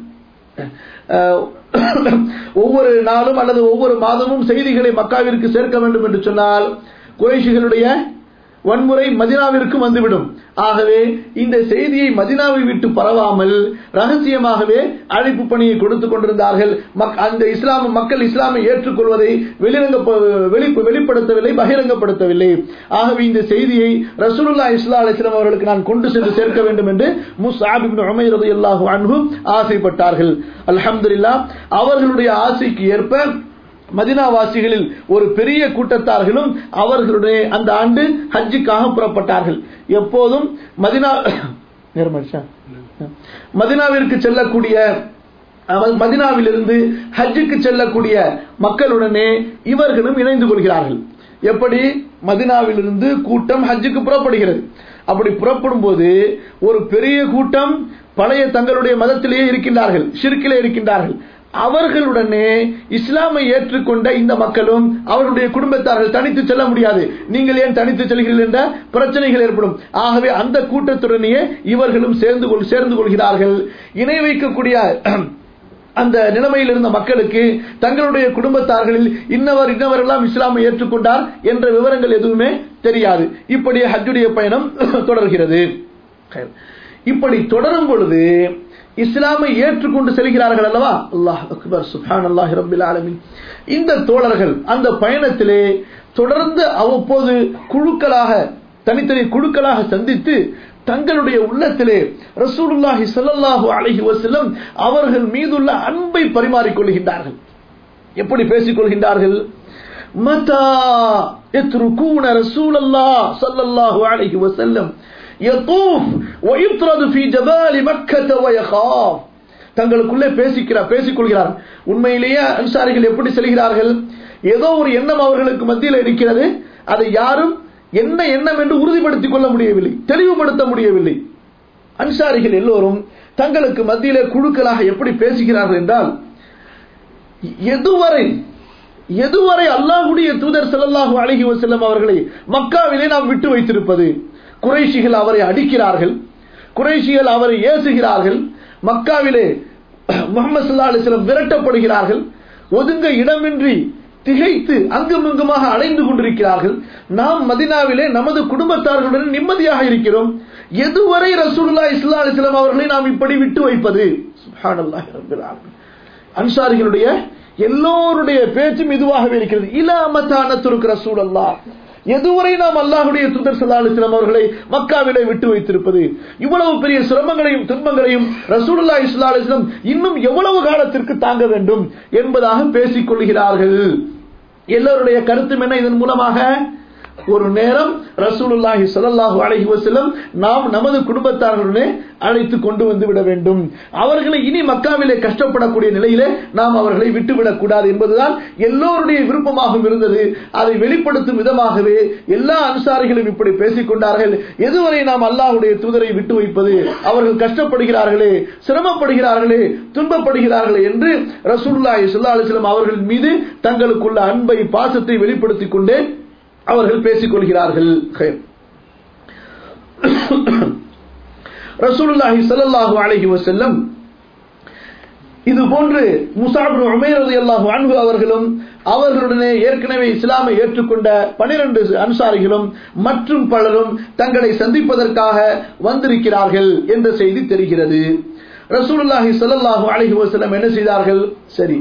அஹ், ஒவ்வொரு நாளும் அல்லது ஒவ்வொரு மாதமும் செய்திகளை மக்காவிற்கு சேர்க்க வேண்டும் என்று சொன்னால் குறைஷிகளுடைய வன்முறை மதினாவிற்கு வந்துவிடும் ஆகவே இந்த செய்தியை மதினாவை விட்டு பரவாமல் ரகசியமாகவே அழைப்பு பணியை கொடுத்து கொண்டிருந்தார்கள் மக்- அந்த இஸ்லாம் மக்கள் இஸ்லாமை ஏற்றுக்கொள்வதை வெளிரங்க வெளி- வெளிப்படுத்தவில்லை பகிரங்கப்படுத்தவில்லை ஆகவே இந்த செய்தியை ரசூலுல்லா இஸ்லா அலிஸ்லாம் அவர்களுக்கு நான் கொண்டு சென்று சேர்க்க வேண்டும் என்று முஸ்ஆப் இப்னு உமைர் ரலியல்லாஹு அன்ஹு ஆசைப்பட்டார்கள் அல்ஹம்துலில்லாஹ் அவர்களுடைய ஆசைக்கு ஏற்ப மதினாவாசிகளில் ஒரு பெரிய கூட்டத்தார்களும் அவர்களுடைய அந்த ஆண்டு ஹஜ்ஜுக்காக புறப்பட்டார்கள் எப்போதும் மதினா நேரமாயிடுச்சா? மதினாவிற்கு செல்லக்கூடிய அஹ், மதினாவிலிருந்து ஹஜ்ஜுக்கு செல்லக்கூடிய மக்களுடனே இவர்களும் இணைந்து கொள்கிறார்கள் எப்படி மதினாவிலிருந்து கூட்டம் ஹஜ்ஜுக்கு புறப்படுகிறது அப்படி புறப்படும் போது ஒரு பெரிய கூட்டம் பழைய தங்களுடைய மதத்திலேயே இருக்கின்றார்கள் ஷிர்கிலே இருக்கின்றார்கள் அவர்களுடனே இஸ்லாமை ஏற்றுக்கொண்ட இந்த மக்களும் அவர்களுடைய குடும்பத்தார்கள் தனித்து செல்ல முடியாது நீங்கள் ஏன் தனித்து செல்கிறீர்கள் என்ற பிரச்சனைகள் ஏற்படும் ஆகவே அந்த கூட்டத்துடனேயே இவர்களும் சேர்ந்து கொள் சேர்ந்து கொள்கிறார்கள் இணை வைக்கக்கூடிய அந்த நிலைமையில் இருந்த மக்களுக்கு தங்களுடைய குடும்பத்தார்களில் இன்னவர் இன்னவர் எல்லாம் இஸ்லாமை ஏற்றுக்கொண்டார் என்ற விவரங்கள் எதுவுமே தெரியாது இப்படி ஹஜ்ஜுடைய பயணம் தொடர்கிறது இப்படி தொடரும் பொழுது இஸ்லாமை ஏற்றுக்கொண்டு செல்கிறார்கள் அல்லவா அல்லாஹ் அக்பர் சுஹான் அல்லாஹ் ரபில் ஆலமின் இந்த தோழர்கள் அந்த பயணத்திலே தொடர்ந்து அவ்வப்போது குழுக்களாக தனித்தனி குழுக்களாக சந்தித்து தங்களுடைய உள்ளத்திலே ரசூலுல்லாஹி ஸல்லல்லாஹு அலைஹி வஸல்லம் அவர்கள் மீதுள்ள அன்பை பரிமாறிக்கொள்கின்றார்கள் எப்படி பேசிக் கொள்கின்றார்கள் மதா يتركون رسول الله صلى الله عليه وسلم يطوف ويطرد في جبال مكة ويخاف தங்களுக்குள்ளே பேசிக்கிறார் பேசிக் கொள்கிறார் உண்மையிலேயே அன்சாரிகள் எப்படி செல்கிறார்கள் ஏதோ ஒரு எண்ணம் அவர்களுக்கு மத்தியில் இருக்கிறது அதை யாரும் என்ன எண்ணம் என்று உறுதிப்படுத்திக் கொள்ள முடியவில்லை தெளிவுபடுத்த முடியவில்லை அன்சாரிகள் எல்லோரும் தங்களுக்கு மத்தியிலே குழுக்களாக எப்படி பேசுகிறார்கள் என்றால் எதுவரை எதுவரை அல்லாஹுடைய தூதர் செல்லல்லாஹு அழகி வசல்லம் அவர்களை மக்காவிலே நாம் விட்டு வைத்திருப்பது குறைஷிகள் அவரை அடிக்கிறார்கள் குறைஷிகள் அவரை ஏசுகிறார்கள் மக்காவிலே முகமது சல்லா அலிஸ்லம் விரட்டப்படுகிறார்கள் ஒதுங்க இடமின்றி திகைத்து அங்கும் இங்குமாக அலைந்து கொண்டிருக்கிறார்கள் நாம் மதினாவிலே நமது குடும்பத்தார்களுடன் நிம்மதியாக இருக்கிறோம் எதுவரை ரசூலுல்லா இஸ்லா அலிஸ்லாம் அவர்களை நாம் இப்படி விட்டு வைப்பது அன்சாரிகளுடைய எல்லோருடைய பேச்சும் இதுவாகவே இருக்கிறது இலாமத்தான துருக்கு ரசூல் அல்லா எதுவரை நாம் அல்லாஹுடைய துதர் சல்லா அலிஸ்லாம் அவர்களை மக்காவிலே விட்டு வைத்திருப்பது இவ்வளவு பெரிய சிரமங்களையும் துன்பங்களையும் ரசூலுல்லா இஸ்லா அலிஸ்லாம் இன்னும் எவ்வளவு காலத்திற்கு தாங்க வேண்டும் என்பதாக பேசிக் கொள்கிறார்கள் எல்லோருடைய கருத்தும் என்ன இதன் மூலமாக ஒரு நேரம் ரசூலுல்லாஹி ஸல்லல்லாஹு அலைஹி வஸல்லம் நாம் நமது குடும்பத்தார்களுடனே அழைத்து கொண்டு வந்து விட வேண்டும் அவர்களை இனி மக்காவிலே கஷ்டப்படக்கூடிய நிலையிலே நாம் அவர்களை விட்டுவிடக் கூடாது என்பதுதான் எல்லோருடைய விருப்பமாகவும் இருந்தது அதை வெளிப்படுத்தும் விதமாகவே எல்லா அன்சாரிகளும் இப்படி பேசிக் கொண்டார்கள் எதுவரை நாம் அல்லாஹுடைய தூதரை விட்டு வைப்பது அவர்கள் கஷ்டப்படுகிறார்களே சிரமப்படுகிறார்களே துன்பப்படுகிறார்களே என்று ரசூலுல்லாஹி ஸல்லல்லாஹு அலைஹி வஸல்லம் அவர்கள் மீது தங்களுக்குள்ள அன்பை பாசத்தை வெளிப்படுத்திக் கொண்டே அவர்கள் பேசிக் கொள்கிறார்கள் ரசூலுல்லாஹி ஸல்லல்லாஹு அலைஹி வஸல்லம் இது போன்று முசாபு உமைர் ரலியல்லாஹு அன்ஹு அவர்களும் அவர்களுடனே ஏற்கனவே இஸ்லாமை ஏற்றுக்கொண்ட பனிரெண்டு அன்சாரிகளும் மற்றும் பலரும் தங்களை சந்திப்பதற்காக வந்திருக்கிறார்கள் என்ற செய்தி தெரிகிறது ரசூலுல்லாஹி ஸல்லல்லாஹு அலைஹி வஸல்லம் என்ன செய்தார்கள் சரி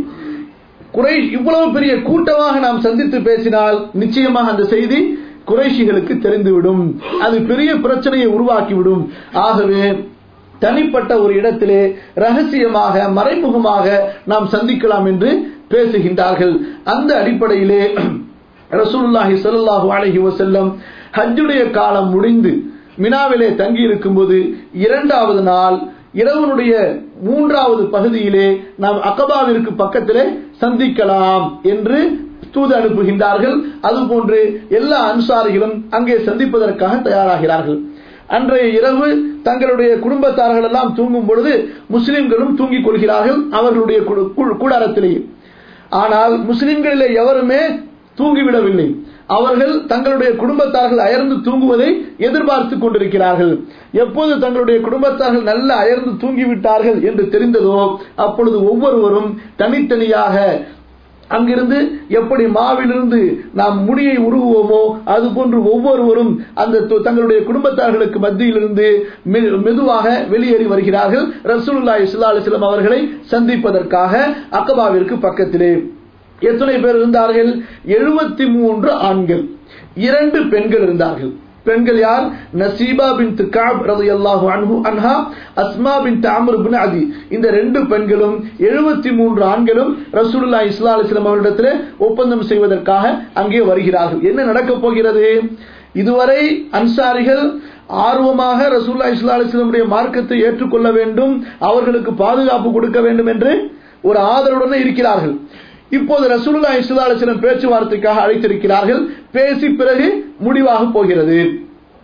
குறை இவ்வளவு பெரிய கூட்டமாக நாம் சந்தித்து பேசினால் நிச்சயமாக அந்த செய்தி குறைஷிகளுக்கு தெரிந்துவிடும் அது பெரிய பிரச்சனையை உருவாக்கிவிடும் ஆகவே தனிப்பட்ட ஒரு இடத்திலே ரகசியமாக மறைமுகமாக நாம் சந்திக்கலாம் என்று பேசுகின்றார்கள் அந்த அடிப்படையிலே ரசூலுல்லாஹி ஸல்லல்லாஹு அலைஹி வஸல்லம் ஹஜ்ஜுடைய காலம் முடிந்து மினாவிலே தங்கி இருக்கும்போது இரண்டாவது நாள் இரவனுடைய மூன்றாவது பகுதியிலே நாம் அகபாவிற்கு பக்கத்திலே சந்திக்கலாம் என்று தூது அனுப்புகின்றார்கள் அதுபோன்று எல்லா அன்சாரிகளும் அங்கே சந்திப்பதற்காக தயாராகிறார்கள் அன்றைய இரவு தங்களுடைய குடும்பத்தார்கள் எல்லாம் தூங்கும் பொழுது முஸ்லிம்களும் தூங்கிக் கொள்கிறார்கள் அவர்களுடைய கூடாரத்திலேயே ஆனால் முஸ்லிம்களிலே எவருமே தூங்கிவிடவில்லை அவர்கள் தங்களுடைய குடும்பத்தார்கள் அயர்ந்து தூங்குவதை எதிர்பார்த்து கொண்டிருக்கிறார்கள் எப்போது தங்களுடைய குடும்பத்தார்கள் நல்ல அயர்ந்து தூங்கிவிட்டார்கள் என்று தெரிந்ததோ அப்பொழுது ஒவ்வொருவரும் தனித்தனியாக அங்கிருந்து எப்படி மாவிலிருந்து நாம் முடியை உருகுவோமோ அது போன்று ஒவ்வொருவரும் அந்த தங்களுடைய குடும்பத்தார்களுக்கு மத்தியிலிருந்து மெதுவாக வெளியேறி வருகிறார்கள் ரசூலுல்லா இஸ்லா அலிஸ்லாம் அவர்களை சந்திப்பதற்காக அக்கபாவிற்கு பக்கத்திலே எத்தனை பேர் இருந்தார்கள் எழுபத்தி மூன்று ஆண்கள் இரண்டு பெண்கள் இருந்தார்கள் பெண்கள் யார் நசீபா பின் காப் ரலியல்லாஹு அன்ஹு அன்ஹா அஸ்மா பின் தாமர் பின் அதி இந்த ரெண்டு பெண்களும் எழுபத்தி மூன்று ஆண்களும் ரசூலுல்லாஹி ஸல்லல்லாஹு அலைஹி வஸல்லம் அவரிடத்திலே ஒப்பந்தம் செய்வதற்காக அங்கே வருகிறார்கள் என்ன நடக்கப் போகிறது இதுவரை அன்சாரிகள் ஆர்வமாக ரசூல்லா இஸ்லா அலிஸ்லமுடைய மார்க்கத்தை ஏற்றுக்கொள்ள வேண்டும் அவர்களுக்கு பாதுகாப்பு கொடுக்க வேண்டும் என்று ஒரு ஆதரவுடன் இருக்கிறார்கள் இப்போது ரசூலுல்லா இஸ்லா அலிஸ்லம் பேச்சுவார்த்தைக்காக அழைத்திருக்கிறார்கள் பேசி பிறகு முடிவாக போகிறது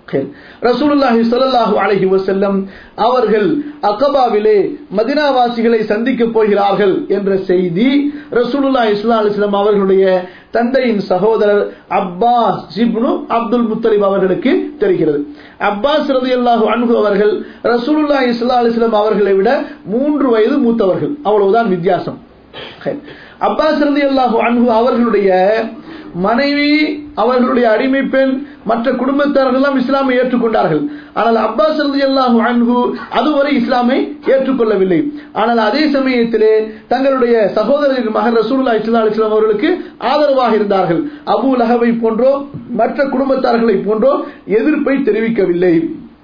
ரசூலுல்லாஹி ஸல்லல்லாஹு அலைஹி வஸல்லம் அவர்கள் அகபாவிலே மதினாவாசிகளை சந்திக்க போகிறார்கள் என்ற செய்தி ரசூலுல்லாஹி ஸல்லல்லாஹு அலைஹி வஸல்லம் அவர்களுடைய தந்தையின் சகோதரர் அப்பாஸ் இப்னு அப்துல் முத்தலிப் அவர்களுக்கு தெரிகிறது அப்பாஸ் ரலியல்லாஹு அன்ஹு அவர்கள் ரசூலுல்லாஹி ஸல்லல்லாஹு அலைஹி வஸல்லம் அவர்களை விட மூன்று வயது மூத்தவர்கள் அவ்வளவுதான் வித்தியாசம் அப்பாஸ் ரலியல்லாஹு அன்ஹு அவர்களுடைய மனைவி அவர்களுடைய அடிமை பெண் மற்ற குடும்பத்தார்கள் எல்லாம் இஸ்லாமை ஏற்றுக்கொண்டார்கள் ஆனால் அப்பாஸ் ரலியல்லாஹு அன்ஹு அதுவரை இஸ்லாமை ஏற்றுக்கொள்ளவில்லை ஆனால் அதே சமயத்திலே தங்களுடைய சகோதரரின் மகன் ரசூலுல்லாஹி ஸல்லல்லாஹு அலைஹி வஸல்லம் அவர்களுக்கு ஆதரவாக இருந்தார்கள் அபூ லஹபை போன்றோ மற்ற குடும்பத்தார்களை போன்றோ எதிர்ப்பை தெரிவிக்கவில்லை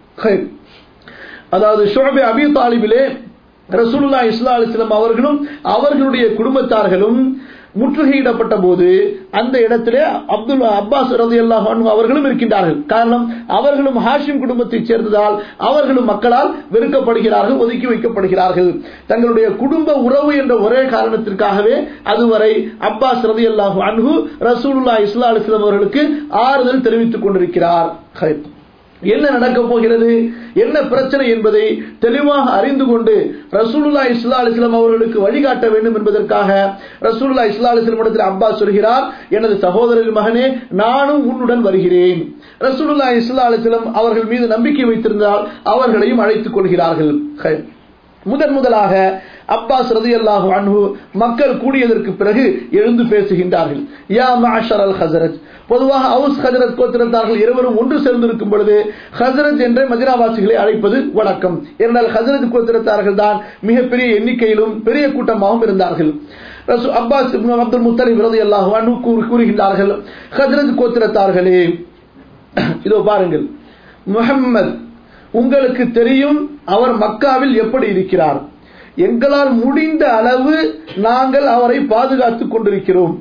அதாவது ஷுஅபி அபி தாலிபிலே ரசூலுல்லாஹி ஸல்லல்லாஹு அலைஹி வஸல்லம் அவர்களும் அவர்களுடைய குடும்பத்தார்களும் முற்றுகையிடப்பட்ட போது அந்த இடத்திலே அப்துல் அப்பாஸ் ரதி அல்லாஹ் அவர்களும் இருக்கின்றார்கள் காரணம் அவர்களும் ஹாஷிம் குடும்பத்தைச் சேர்ந்ததால் அவர்களும் மக்களால் வெறுக்கப்படுகிறார்கள் ஒதுக்கி வைக்கப்படுகிறார்கள் தங்களுடைய குடும்ப உறவு என்ற ஒரே காரணத்திற்காகவே அதுவரை அப்பாஸ் ரதி அல்லாஹ் அன்ஹு ரசூலுல்லா இஸ்லா அலிஸ்லாம் அவர்களுக்கு ஆறுதல் தெரிவித்துக் கொண்டிருக்கிறார் என்ன நடக்க போகிறது என்ன பிரச்சனை என்பதை தெளிவாக அறிந்து கொண்டு ரசூலுல்லா இஸ்லா அலிஸ்லாம் அவர்களுக்கு வழிகாட்ட வேண்டும் என்பதற்காக ரசூலுல்லா இஸ்லா அலிஸ்லாம் இடத்தில் அப்பாஸ் சொல்கிறார் எனது சகோதரரின் மகனே நானும் உன்னுடன் வருகிறேன் ரசூலுல்லா இஸ்லா அலிஸ்லாம் அவர்கள் மீது நம்பிக்கை வைத்திருந்தால் அவர்களையும் அழைத்துக் கொள்கிறார்கள் முதன் முதலாக அப்பாஸ் ரதி அல்லாஹு அன்ஹு மக்கள் கூடியதற்கு பிறகு எழுந்து பேசுகின்றார்கள் யா மாஷர் அல் ஹசரத் பொதுவாக ஹவுஸ் ஹஜரத் கோத்திரத்தார்கள் இருவரும் ஒன்று சேர்ந்திருக்கும் பொழுது ஹசரத் என்ற மதினாவாசிகளை அழைப்பது வழக்கம் ஏனென்றால் ஹசரத் கோத்திரத்தார்கள் தான் மிகப்பெரிய எண்ணிக்கையிலும் பெரிய கூட்டமாகவும் இருந்தார்கள் அப்பாஸ் அப்துல் முத்தலிப் ரதி அல்லாஹு அன்ஹு கூறுகின்றார்கள் ஹசரத் கோத்திரத்தார்களே இதோ பாருங்கள் முகம்மது உங்களுக்கு தெரியும் அவர் மக்காவில் எப்படி இருக்கிறார் எங்களால் முடிந்த அளவு நாங்கள் அவரை பாதுகாத்துக் கொண்டிருக்கிறோம்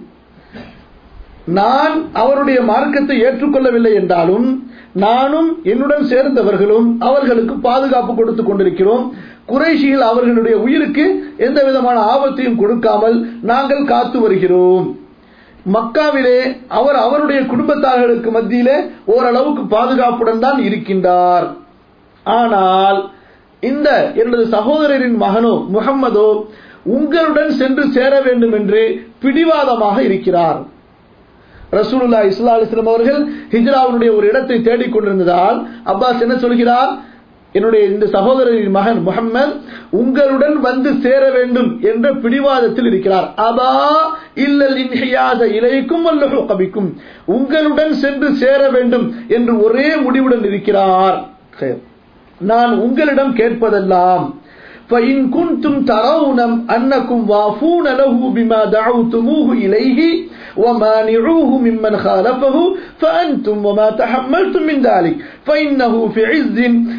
நான் அவருடைய மார்க்கத்தை ஏற்றுக்கொள்ளவில்லை என்றாலும் நானும் என்னுடன் சேர்ந்தவர்களும் அவர்களுக்கு பாதுகாப்பு கொடுத்துக் கொண்டிருக்கிறோம் குறைஷியில் அவர்களுடைய உயிருக்கு எந்த விதமான ஆபத்தையும் கொடுக்காமல் நாங்கள் காத்து வருகிறோம் மக்காவிலே அவர் அவருடைய குடும்பத்தார்களுக்கு மத்தியிலே ஓரளவுக்கு பாதுகாப்புடன் தான் இருக்கின்றார் ஆனால் இந்த எனது சகோதரரின் மகனோ முகம்மதோ உங்களுடன் சென்று சேர வேண்டும் என்று பிடிவாதமாக இருக்கிறார் ரசூலுல்லா இஸ்லா அலிஸ்லாம் அவர்கள் ஹிஜ்ராவுடைய ஒரு இடத்தை தேடிக் கொண்டிருந்ததால் அப்பாஸ் என்ன சொல்கிறார் என்னுடைய இந்த சகோதரரின் மகன் முகம்மது உங்களுடன் வந்து சேர வேண்டும் என்ற பிடிவாதத்தில் இருக்கிறார் அபா இல்லல் இன்ஹியாத இலைக்கும் அல்லஹு கபிக்கும் உங்களுடன் சென்று சேர வேண்டும் என்று ஒரே முடிவுடன் இருக்கிறார் நான் உங்களிடம் கேட்பதெல்லாம் فإن كنتم ترون أنكم وافون له بما دعوتموه إليه ومانعوه ممن خالفه فأنتم وما تحملتم من ذلك فإنه في عز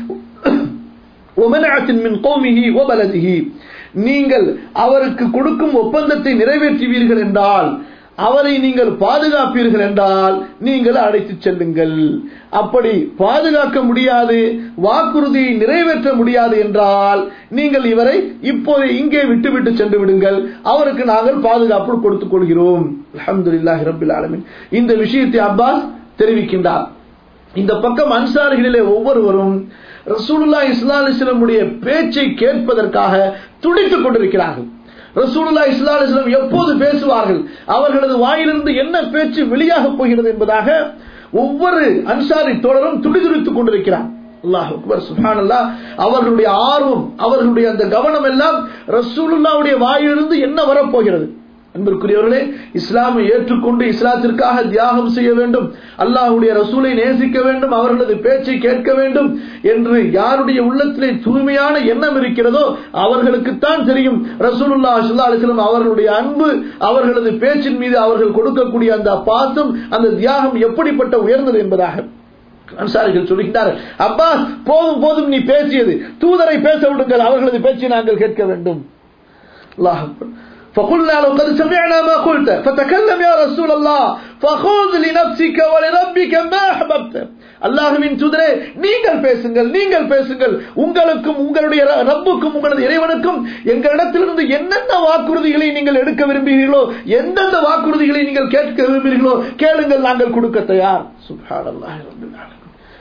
ومنعة من قومه وبلده நீங்கள் அவருக்கு கொடுக்கும் ஒப்பந்தத்தை நிறைவேற்றுவீர்கள் என்றால் அவரை நீங்கள் பாதுகாப்பீர்கள் என்றால் நீங்கள் அழைத்துச் செல்லுங்கள் அப்படி பாதுகாக்க முடியாது வாக்குறுதியை நிறைவேற்ற முடியாது என்றால் நீங்கள் இவரை இப்போது இங்கே விட்டுவிட்டு சென்று விடுங்கள் அவருக்கு நாங்கள் பாதுகாப்பு கொடுத்துக் கொள்கிறோம் அலமதுல்லாஹி ரபில் ஆலமின் இந்த விஷயத்தை அப்பாஸ் தெரிவிக்கின்றார் இந்த பக்கம் அன்சாரிகளிலே ஒவ்வொருவரும் ரசூலுல்லா இஸ்லா அலிஸ்லமுடைய பேச்சை கேட்பதற்காக துடித்துக் கொண்டிருக்கிறார்கள் ரசூலுல்லா இஸ்லா அலிஸ்லாம் எப்போது பேசுவார்கள் அவர்களது வாயிலிருந்து என்ன பேச்சு வெளியாக போகிறது என்பதாக ஒவ்வொரு அன்சாரி தோழரும் துடிதுடித்துக் கொண்டிருக்கிறார் அல்லாஹ் அக்பர் சுப்ஹானல்லா அவர்களுடைய ஆர்வம் அவர்களுடைய அந்த கவனம் எல்லாம் ரசூலுல்லாவுடைய வாயிலிருந்து என்ன வரப்போகிறது அன்பிற்குரியவர்களே இஸ்லாமை ஏற்றுக்கொண்டு இஸ்லாத்திற்காக தியாகம் செய்ய வேண்டும் அல்லாஹுடைய ரசூலை நேசிக்க வேண்டும் அவர்களது பேச்சை கேட்க வேண்டும் என்று யாருடைய உள்ளத்திலே தூய்மையான எண்ணம் இருக்கிறதோ அவர்களுக்குத்தான் தெரியும் ரசூலுல்லா சுல்லா அலிஸ்லாம் அவர்களுடைய அன்பு அவர்களது பேச்சின் மீது அவர்கள் கொடுக்கக்கூடிய அந்த பாசம் அந்த தியாகம் எப்படிப்பட்ட உயர்ந்தது என்பதாக அன்சாரிகள் சொல்லுகின்றார் அப்பா போதும் போதும் நீ பேசியது தூதரை பேச விடுங்கள் அவர்களது பேச்சை நாங்கள் கேட்க வேண்டும் அல்லாஹ் فقلنا له قد سمعنا ما قلت فتكلم يا رسول الله فخذ لنفسك ولربك ما احببت அல்லாஹுவின் தூதரே நீங்கள் பேசுங்கள் நீங்கள் பேசுங்கள் உங்களுக்கும் உங்களுடைய ரப்புக்கும் உங்களது இறைவனுக்கும் எங்களிடத்திலிருந்து என்னென்ன வாக்குறுதிகளை நீங்கள் எடுக்க விரும்புகிறீர்களோ எந்தெந்த வாக்குறுதிகளை நீங்கள் கேட்க விரும்புகிறீர்களோ கேளுங்கள் நாங்கள் கொடுக்க தயார் சுப்ஹானல்லாஹி ரப்பில் ஆலமீன்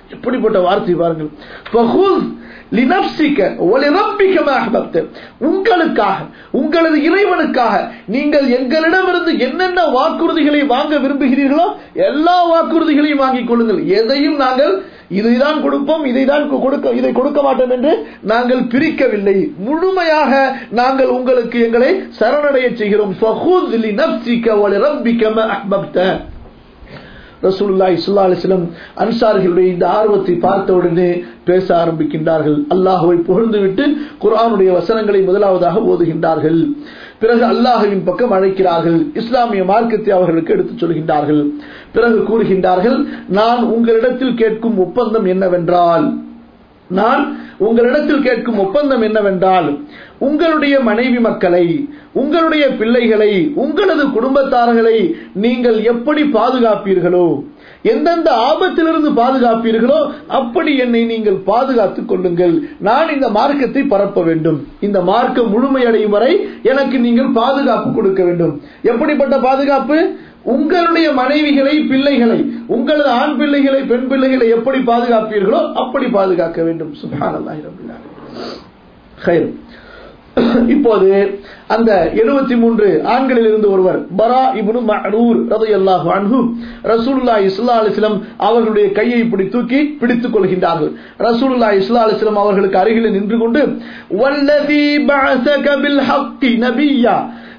எப்படிப்பட்ட வார்த்தை பாருங்கள் ஃபஹுஸ் லினப்சிக ஒலிரப்பிக மஹபப்த உங்களுக்காக உங்களது இறைவனுக்காக நீங்கள் எங்களிடமிருந்து என்னென்ன வாக்குறுதிகளை வாங்க விரும்புகிறீர்களோ எல்லா வாக்குறுதிகளையும் வாங்கிக் கொள்ளுங்கள் எதையும் நாங்கள் இதைதான் கொடுப்போம் இதைதான் கொடுக்க இதை கொடுக்க மாட்டோம் என்று நாங்கள் பிரிக்கவில்லை முழுமையாக நாங்கள் உங்களுக்கு எங்களை சரணடைய செய்கிறோம் ஃபஹுஸ் லினப்சிக ஒலிரப்பிக மஹபப்த ரசூலுல்லாஹி ஸல்லல்லாஹு அலைஹி வஸல்லம் அன்சாரிகளுடைய இந்த ஆர்வத்தை பார்த்த உடனே பேச ஆரம்பிக்கின்றார்கள் அல்லாஹ்வை புகழ்ந்துவிட்டு குர்ஆனுடைய வசனங்களை முதலாவதாக ஓதுகின்றார்கள் பிறகு அல்லாஹ்வின் பக்கம் அழைக்கிறார்கள் இஸ்லாமிய மார்க்கத்தை அவர்களுக்கு எடுத்துச் சொல்கின்றார்கள் பிறகு கூறுகின்றார்கள் நான் உங்களிடத்தில் கேட்கும் ஒப்பந்தம் என்னவென்றால் நான் உங்களிடத்தில் கேட்கும் ஒப்பந்தம் என்னவென்றால் உங்களுடைய மனைவி மக்களை உங்களுடைய பிள்ளைகளை உங்களது குடும்பத்தார்களை நீங்கள் எப்படி பாதுகாப்பீர்களோ எந்தெந்த ஆபத்திலிருந்து பாதுகாப்பீர்களோ அப்படி என்னை நீங்கள் பாதுகாத்துக் கொள்ளுங்கள் நான் இந்த மார்க்கத்தை பரப்ப வேண்டும் இந்த மார்க்கம் முழுமையடையும் வரை எனக்கு நீங்கள் பாதுகாப்பு கொடுக்க வேண்டும் எப்படிப்பட்ட பாதுகாப்பு உங்களுடைய மனைவிகளை பிள்ளைகளை உங்களது ஆண் பிள்ளைகளை பெண் பிள்ளைகளை எப்படி பாதுகாப்பீர்களோ அப்படி பாதுகாக்க வேண்டும் சுபானல்லாஹி ரபில்லாஹ் இப்போது அந்த எழுபத்தி மூன்று ஆண்களில் இருந்து ஒருவர் பரா இப்னு மஅரூர் ரலியல்லாஹு அன்ஹு ரசூலுல்லாஹி ஸல்லல்லாஹு அலைஹி வஸல்லம் அவர்களுடைய கையை இப்படி தூக்கி பிடித்துக் கொள்கின்றார்கள் ரசூலுல்லாஹி ஸல்லல்லாஹு அலைஹி வஸல்லம் அவர்களுக்கு அருகில் நின்று கொண்டு வல்லதி பஅஸக பில் ஹக்கி நபிய்யா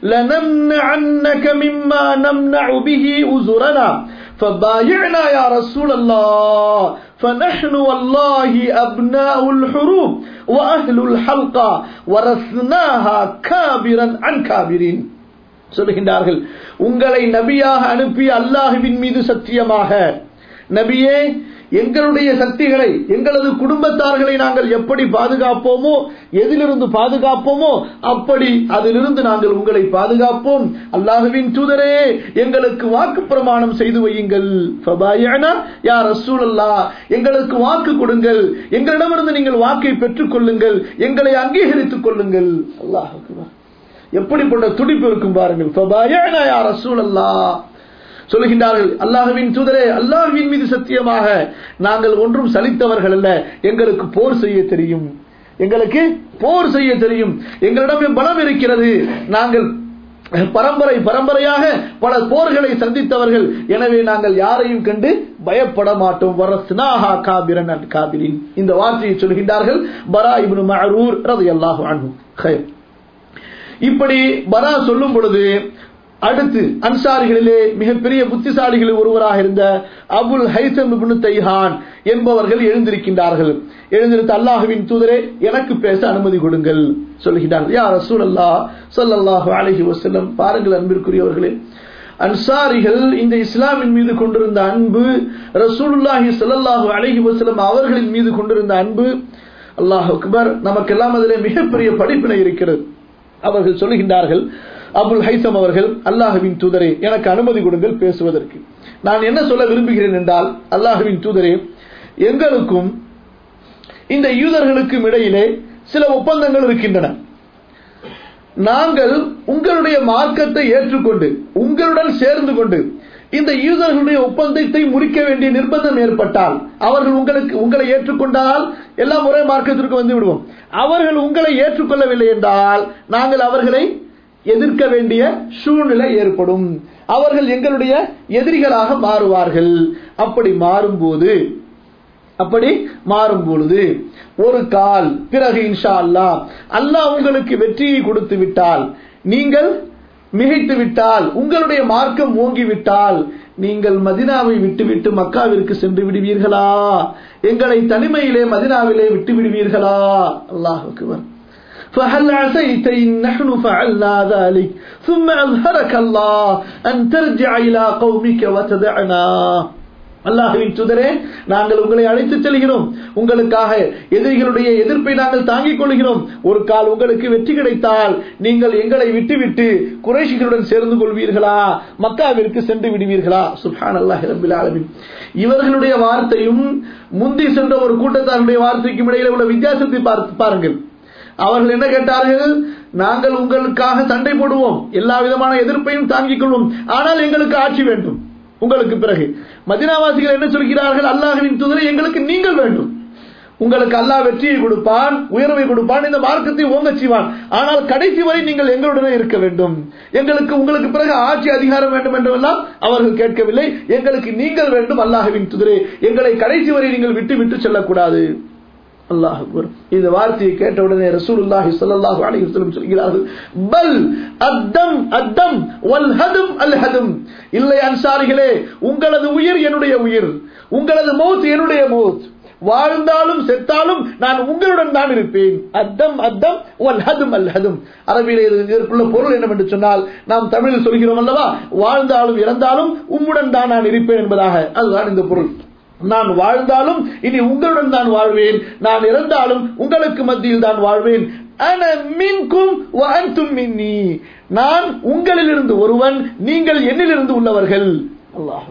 لنمنعنك مما نمنع به أزرنا فبايعنا يا رسول الله فنحن والله أبناء الحروب وأهل الحلقة ورثناها كابرا عن كابرين சொல்லுகின்றார்கள் உங்களை நபியாக அனுப்பி அல்லாஹுவின் மீது சத்தியமாக நபியே எங்களுடைய சக்திகளை எங்களது குடும்பத்தார்களை நாங்கள் எப்படி பாதுகாப்போமோ எதிலிருந்து பாதுகாப்போமோ அப்படி அதிலிருந்து நாங்கள் உங்களை பாதுகாப்போம் அல்லாஹுவின் தூதரே எங்களுக்கு வாக்கு பிரமாணம் செய்து வையுங்கள் யார் ரசூலல்லா எங்களுக்கு வாக்கு கொடுங்கள் எங்களிடமிருந்து நீங்கள் வாக்கை பெற்றுக் கொள்ளுங்கள் எங்களை அங்கீகரித்துக் கொள்ளுங்கள் அல்லாஹ் எப்படிப்பட்ட துடிப்பு இருக்கும் பாருங்கள் யார் ரசூலல்லா சொல்லுகின்றார்கள் அல்லாஹுவின் தூதரே அல்லாஹுவின் மீது சத்தியமாக நாங்கள் ஒன்றும் சலித்தவர்கள் அல்ல எங்களுக்கு போர் செய்ய தெரியும் எங்களுக்கு போர் செய்ய தெரியும் எங்களிடம் பலம் இருக்கிறது நாங்கள் பரம்பரை பரம்பரையாக பல போர்களை சந்தித்தவர்கள் எனவே நாங்கள் யாரையும் கண்டு பயப்பட மாட்டோம் வரஸ்னாஹா காபிரன் காபிரின் இந்த வார்த்தையை சொல்கின்றார்கள் பரா இப்னு மஅரூர் ரலியல்லாஹு அன்ஹு ஹைர் இப்படி பரா சொல்லும் பொழுது அடுத்து அன்சாரிகளிலே மிகப்பெரிய புத்திசாலிகளில் ஒருவராக இருந்த அபுல் ஹைசம் தைஹான் என்பவர்கள் எழுந்திருக்கின்றார்கள் எழுந்திருந்த அல்லாஹுவின் தூதரே எனக்கு பேச அனுமதி கொடுங்கள் சொல்லுகிறார்கள் யார் ரசூல் அல்லா சொல்லல்லாஹு அலஹி வசல்லம் பாருங்கள் அன்பிற்குரியவர்களே அன்சாரிகள் இந்த இஸ்லாமின் மீது கொண்டிருந்த அன்பு ரசூலுல்லாஹி சல்லாஹு அலஹி வசலம் அவர்களின் மீது கொண்டிருந்த அன்பு அல்லாஹ் அக்பர் நமக்கெல்லாம் அதிலே மிகப்பெரிய படிப்பினை இருக்கிறது அவர்கள் சொல்லுகின்றார்கள் அபுல் ஹைசம் அவர்கள் அல்லாஹுவின் தூதரே எனக்கு அனுமதி கொடுங்கள் பேசுவதற்கு நான் என்ன சொல்ல விரும்புகிறேன் என்றால் அல்லாஹுவின் தூதரே எங்களுக்கும் இந்த யூதர்களுக்கும் இடையிலே சில ஒப்பந்தங்கள் இருக்கின்றன நாங்கள் உங்களுடைய மார்க்கத்தை ஏற்றுக்கொண்டு உங்களுடன் சேர்ந்து கொண்டு இந்த யூதர்களுடைய ஒப்பந்தத்தை முறிக்க வேண்டிய நிர்பந்தம் ஏற்பட்டால் அவர்கள் உங்களுக்கு உங்களை ஏற்றுக்கொண்டால் எல்லாம் ஒரே மார்க்கத்திற்கு வந்து விடுவோம் அவர்கள் உங்களை ஏற்றுக்கொள்ளவில்லை என்றால் நாங்கள் அவர்களை எதிர்க்க வேண்டிய சூழ்நிலை ஏற்படும் அவர்கள் எங்களுடைய எதிரிகளாக மாறுவார்கள் அப்படி மாறும்போது அப்படி மாறும் பொழுது ஒரு கால் பிறகு இன்ஷா அல்லா அல்லாஹ் உங்களுக்கு வெற்றியை கொடுத்து விட்டால் நீங்கள் மிகைத்து விட்டால் உங்களுடைய மார்க்கம் ஓங்கி விட்டால் நீங்கள் மதினாவை விட்டுவிட்டு மக்காவிற்கு சென்று விடுவீர்களா எங்களை தனிமையிலே மதினாவிலே விட்டு விடுவீர்களா அல்லாஹ் அக்பர் فهل عسيت إن نحن فعلنا ذلك ثم أظهرك الله أن ترجع إلى قومك وتدعنا அல்லாஹுவின் சுதரே நாங்கள் உங்களை அழைத்து செல்கிறோம் உங்களுக்காக எதிரிகளுடைய எதிர்ப்பை நாங்கள் தாங்கிக் கொள்கிறோம் ஒரு கால் உங்களுக்கு வெற்றி கிடைத்தால் நீங்கள் எங்களை விட்டுவிட்டு குறைஷிகளுடன் சேர்ந்து கொள்வீர்களா மக்காவிற்கு சென்று விடுவீர்களா சுஹான் அல்லாஹ் ரபில் ஆலமின் இவர்களுடைய வார்த்தையும் முந்தி சென்ற ஒரு கூட்டத்தாருடைய வார்த்தைக்கும் இடையில உள்ள வித்தியாசத்தை பார்த்து பாருங்கள் அவர்கள் என்ன கேட்டார்கள் நாங்கள் உங்களுக்காக சண்டை போடுவோம் எல்லா விதமான எதிர்ப்பையும் தாங்கிக் கொள்வோம் ஆனால் எங்களுக்கு ஆட்சி வேண்டும் உங்களுக்கு பிறகு மதினாவாசிகள் என்ன சொல்கிறார்கள் அல்லாஹ்வின் தூதரை எங்களுக்கு நீங்கள் வேண்டும் உங்களுக்கு அல்லாஹ் வெற்றியை கொடுப்பான் உயர்வை கொடுப்பான் இந்த மார்க்கத்தை ஓங்க செய்வான் ஆனால் கடைசி வரை நீங்கள் எங்களுடனே இருக்க வேண்டும் எங்களுக்கு உங்களுக்கு பிறகு ஆட்சி அதிகாரம் வேண்டும் என்றெல்லாம் அவர்கள் கேட்கவில்லை எங்களுக்கு நீங்கள் வேண்டும் அல்லாஹ்வின் துதிரே எங்களை கடைசி வரை நீங்கள் விட்டு விட்டு செல்லக்கூடாது அல்லாஹ் அக்பர். இந்த வார்த்தையை கேட்டவுடனே ரசூலுல்லாஹி ஸல்லல்லாஹு அலைஹி வஸல்லம் சொல்கிறார்கள் பல் அத்தம் அத்தம் வல் ஹதும் அல் ஹதும் இல்லை அன்சாரிகளே உங்களது உயிர் என்னுடைய உயிர் உங்களது மௌத் என்னுடைய மௌத் வாழ்ந்தாலும் செத்தாலும் நான் உங்களுடன் தான் இருப்பேன் அத்தம் அத்தம் வல் ஹதும் அல் ஹதும் அரபியிலே இது- இதற்குள்ள பொருள் என்னவென்று சொன்னால் நாம் தமிழில் சொல்கிறோம் அல்லவா வாழ்ந்தாலும் இறந்தாலும் உம்முடன் தான் நான் இருப்பேன் என்பதாக அதுதான் இந்த பொருள் நான் வாழ்ந்தாலும் இனி உங்களுடன் தான் வாழ்வேன் நான் இறந்தாலும் உங்களுக்கு மத்தியில் தான் வாழ்வேன் அன மின்கும் வ அன்தும் மின்னி நான் உங்களிலிருந்து ஒருவன் நீங்கள் என்னிலிருந்து உள்ளவர்கள் அல்லாஹ்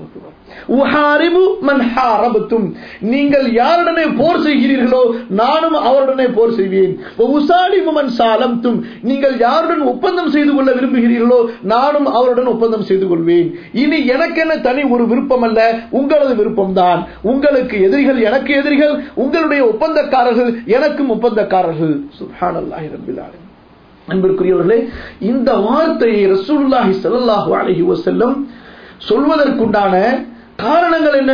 உஹாரிபு மன் ஹாரபத்தும் நீங்கள் யாருடனே போர் செய்கிறீர்களோ நானும் அவருடனே போர் செய்வேன் உசாலிமு மன் சாலம்தும் நீங்கள் யாருடன் ஒப்பந்தம் செய்து கொள்ள விரும்புகிறீர்களோ நானும் அவருடன் ஒப்பந்தம் செய்து கொள்வேன் இனி எனக்கென தனி ஒரு விருப்பம் அல்ல உங்களது விருப்பம்தான் உங்களுக்கு எதிரிகள் எனக்கு எதிரிகள் உங்களுடைய ஒப்பந்தக்காரர்கள் எனக்கும் ஒப்பந்தக்காரர்கள் சுப்ஹானல்லாஹி ரப்பில் ஆலமீன் அன்பிற்குரியவர்களே இந்த வார்த்தையை ரசூலுல்லாஹி ஸல்லல்லாஹு அலைஹி வஸல்லம் சொல்வதற்குண்டான காரணங்கள் என்ன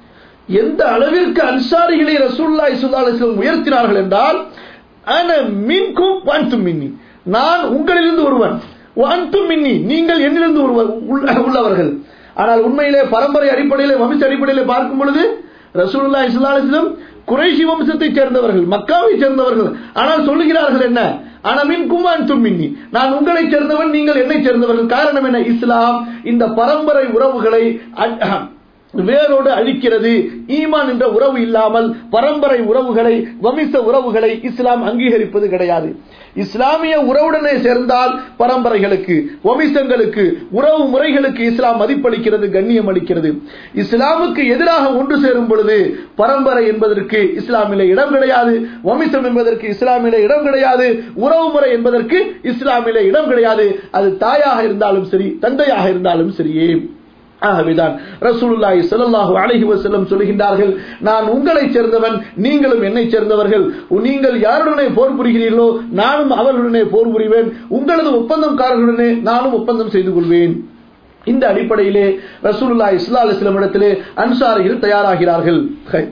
எந்த அளவிற்கு அன்சாரிகளை ரசூலுல்லாஹி ஸல்லல்லாஹு அலைஹி வஸல்லம் உயர்த்தினார்கள் என்றால் அன மின்கும் வன்தும் மின்னி நான் உங்களிலிருந்து ஒருவன் வன்தும் மின்னி நீங்கள் என்னிலிருந்து ஒருவர் உள்ள- உள்ளவர்கள் ஆனால் உண்மையிலே பரம்பரை அடிப்படையிலே வம்ச அடிப்படையிலே பார்க்கும் பொழுது ரசூலுல்லாஹி ஸல்லல்லாஹு அலைஹி வஸல்லம் குறைஷி வம்சத்தைச் சேர்ந்தவர்கள் மக்காவை சேர்ந்தவர்கள் ஆனால் சொல்லுகிறார்கள் என்ன அனமின் குமான் தும்மின்னி நான் உங்களைச் சேர்ந்தவன் நீங்கள் என்னைச் சேர்ந்தவர்கள் காரணம் என்ன இஸ்லாம் இந்த பரம்பரை உறவுகளை அ- வேரோடு அழிக்கிறது ஈமான் என்ற உறவு இல்லாமல் பரம்பரை உறவுகளை வமிச உறவுகளை இஸ்லாம் அங்கீகரிப்பது கிடையாது இஸ்லாமிய உறவுடனே சேர்ந்தால் பரம்பரைகளுக்கு வமிசங்களுக்கு உறவு முறைகளுக்கு இஸ்லாம் மதிப்பளிக்கிறது கண்ணியம் அளிக்கிறது இஸ்லாமுக்கு எதிராக ஒன்று சேரும் பொழுது பரம்பரை என்பதற்கு இஸ்லாமிலே இடம் கிடையாது வமிசம் என்பதற்கு இஸ்லாமிலே இடம் கிடையாது உறவு முறை என்பதற்கு இஸ்லாமிலே இடம் கிடையாது அது தாயாக இருந்தாலும் சரி தந்தையாக இருந்தாலும் சரியே ஆகவேதான் ரசூலுல்லாஹி ஸல்லல்லாஹு அலைஹி வஸல்லம் சொல்கின்றார்கள் நான் உங்களைச் சேர்ந்தவன் நீங்களும் என்னைச் சேர்ந்தவர்கள் நீங்கள் யாருடனே போர் புரிகிறீர்களோ நானும் அவர்களுடனே போர் புரிவேன் உங்களது ஒப்பந்தம்காரர்களுடனே நானும் ஒப்பந்தம் செய்து கொள்வேன் இந்த அடிப்படையிலே ரசூலுல்லாஹி ஸல்லல்லாஹு அலைஹி வஸல்லம் இடத்திலே அன்சாரிகள் தயாராகிறார்கள் ஹை.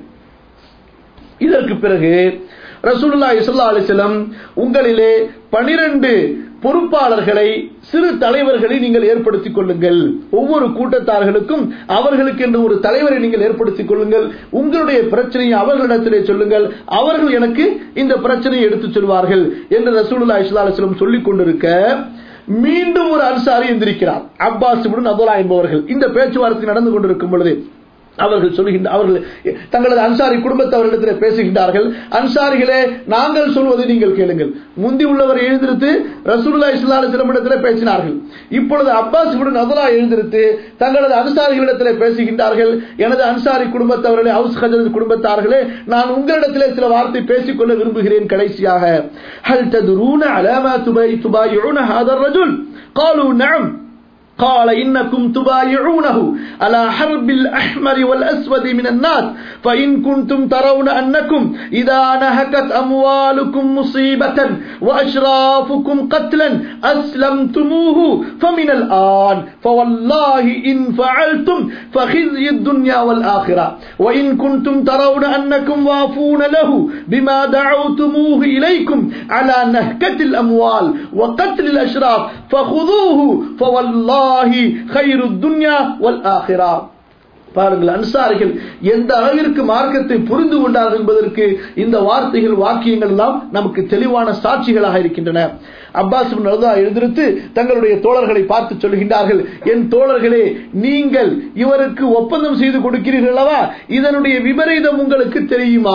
இதற்கு பிறகு ரசூலுல்லாஹி ஸல்லல்லாஹு அலைஹி வஸல்லம் உங்களிலே 12 பொறுப்பாளர்களை சிறு தலைவர்களை நீங்கள் ஏற்படுத்திக் கொள்ளுங்கள் ஒவ்வொரு கூட்டத்தார்களுக்கும் அவர்களுக்கு என்று ஒரு தலைவரை நீங்கள் ஏற்படுத்திக் கொள்ளுங்கள் உங்களுடைய பிரச்சனையை அவர்களிடத்திலே சொல்லுங்கள் அவர்கள் எனக்கு இந்த பிரச்சனையை எடுத்துச் சொல்வார்கள் என்று ரசூலுல்லாஹி ஸல்லல்லாஹு அலைஹி வஸல்லம் சொல்லிக் கொண்டிருக்க மீண்டும் ஒரு அன்சாரி எந்திருக்கிறார் அப்பாஸ் இப்னு அபுலா என்பவர்கள் இந்த பேச்சுவார்த்தை நடந்து கொண்டிருக்கும் பொழுது அவர்கள் சொல்கின்ற அவர்கள் தங்களது அன்சாரி குடும்பத்தவர்களிடத்தில் பேசுகின்றார்கள் அன்சாரிகளே நாங்கள் சொல்வதை நீங்கள் கேளுங்கள் முந்தி உள்ளவர் எழுந்திருத்து ரசூலுல்லா இஸ்லாலி சிலமிடத்தில் பேசினார்கள் இப்பொழுது அப்பாஸ் இப்னு நதுலா எழுந்திருத்து தங்களது அன்சாரிகளிடத்தில் பேசுகின்றார்கள் எனது அன்சாரி குடும்பத்தவர்களே ஹவுஸ் ஹஜரத் குடும்பத்தார்களே நான் உங்களிடத்திலே சில வார்த்தை பேசிக்கொள்ள விரும்புகிறேன் கடைசியாக ஹல் ததுரூன அலாமா துபாய் துபாயுன ஹாதர் ரஜுல் قالوا نعم قال إنكم تبايعونه على حرب الأحمر والأسود من الناس فإن كنتم ترون أنكم إذا نهكت أموالكم مصيبة وأشرافكم قتلا أسلمتموه فمن الآن فوالله إن فعلتم فخزي الدنيا والآخرة وإن كنتم ترون أنكم وافون له بما دعوتموه إليكم على نهكة الأموال وقتل الأشراف فخذوه فوالله خير الدنيا والآخرة பாருங்கள் அன்சாரிகள் எந்த அளவிற்கு மார்க்கத்தை புரிந்து கொண்டார்கள் என்பதற்கு இந்த வார்த்தைகள் வாக்கியங்கள் எல்லாம் நமக்கு தெளிவான சாட்சிகளாக இருக்கின்றன அப்பாஸ் பின் ரதா எழுந்திருத்து தங்களுடைய தோழர்களை பார்த்து சொல்கின்றார்கள் என் தோழர்களே நீங்கள் இவருக்கு ஒப்பந்தம் செய்து கொடுக்கிறீர்கள் அல்லவா இதனுடைய விபரீதம் உங்களுக்கு தெரியுமா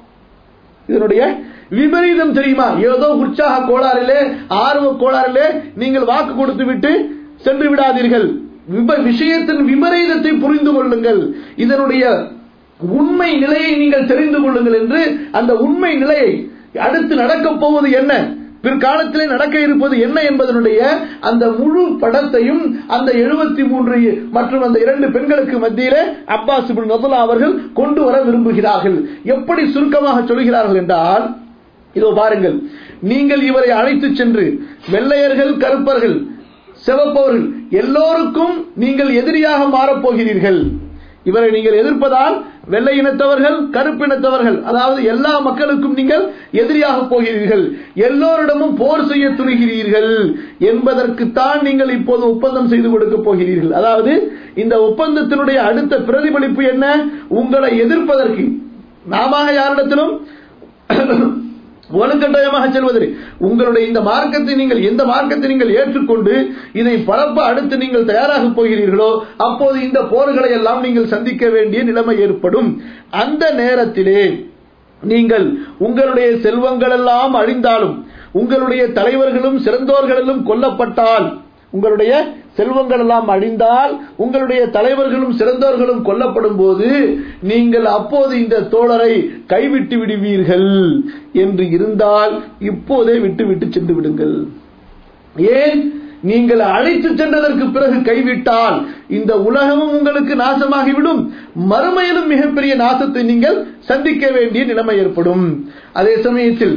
இதனுடைய விபரீதம் தெரியுமா ஏதோ உற்சாக கோளாறிலே ஆர்வ கோளாறிலே நீங்கள் வாக்கு கொடுத்து விட்டு சென்று விடாதீர்கள் விப- விஷயத்தின் விபரீதத்தை புரிந்து கொள்ளுங்கள் இதனுடைய உண்மை நிலையை நீங்கள் தெரிந்து கொள்ளுங்கள் என்று அந்த உண்மை நிலையை அடுத்து நடக்கப் போவது என்ன பிற்காலத்திலே நடக்க இருப்பது என்ன என்பதனுடைய அந்த முழு படத்தையும் அந்த எழுபத்தி மூன்று மற்றும் அந்த இரண்டு பெண்களுக்கு மத்தியிலே அப்பாஸ் இப்னு நதுலா அவர்கள் கொண்டு வர விரும்புகிறார்கள் எப்படி சுருக்கமாக சொல்கிறார்கள் என்றால் இதோ பாருங்கள் நீங்கள் இவரை அழைத்து சென்று வெள்ளையர்கள் கருப்பர்கள் சிவப்பவர்கள் எல்லோருக்கும் நீங்கள் எதிரியாக மாறப்போகிறீர்கள் இவரை நீங்கள் எதிர்ப்பதால் வெள்ளை இனத்தவர்கள் கருப்பு இனத்தவர்கள் அதாவது எல்லா மக்களுக்கும் நீங்கள் எதிரியாக போகிறீர்கள் எல்லோரிடமும் போர் செய்ய துணிகிறீர்கள் என்பதற்குத்தான் நீங்கள் இப்போது ஒப்பந்தம் செய்து கொடுக்க போகிறீர்கள் அதாவது இந்த ஒப்பந்தத்தினுடைய அடுத்த பிரதிபலிப்பு என்ன உங்களை எதிர்ப்பதற்கு நாம யாரிடத்திலும் வலுக்கட்டாயமாக செல்வதில்லை உங்களுடைய இந்த மார்க்கத்தை நீங்கள் எந்த மார்க்கத்தை நீங்கள் ஏற்றுக்கொண்டு இதை பரப்ப அடுத்து நீங்கள் தயாராக போகிறீர்களோ அப்போது இந்த போர்களை எல்லாம் நீங்கள் சந்திக்க வேண்டிய நிலைமை ஏற்படும் அந்த நேரத்திலே நீங்கள் உங்களுடைய செல்வங்கள் எல்லாம் அழிந்தாலும் உங்களுடைய தலைவர்களும் சிறந்தோர்களும் கொல்லப்பட்டால் உங்களுடைய செல்வங்கள் எல்லாம் அழிந்தால் உங்களுடைய தலைவர்களும் சிறந்தவர்களும் கொல்லப்படும் போது நீங்கள் அப்போது இந்த தோழரை கைவிட்டு விடுவீர்கள் என்று இருந்தால் இப்போதே விட்டு விட்டு சென்று விடுங்கள் ஏன் நீங்கள் அழைத்து சென்றதற்கு பிறகு கைவிட்டால் இந்த உலகமும் உங்களுக்கு நாசமாகிவிடும் மறுமையிலும் மிகப்பெரிய நாசத்தை நீங்கள் சந்திக்க வேண்டிய நிலைமை ஏற்படும் அதே சமயத்தில்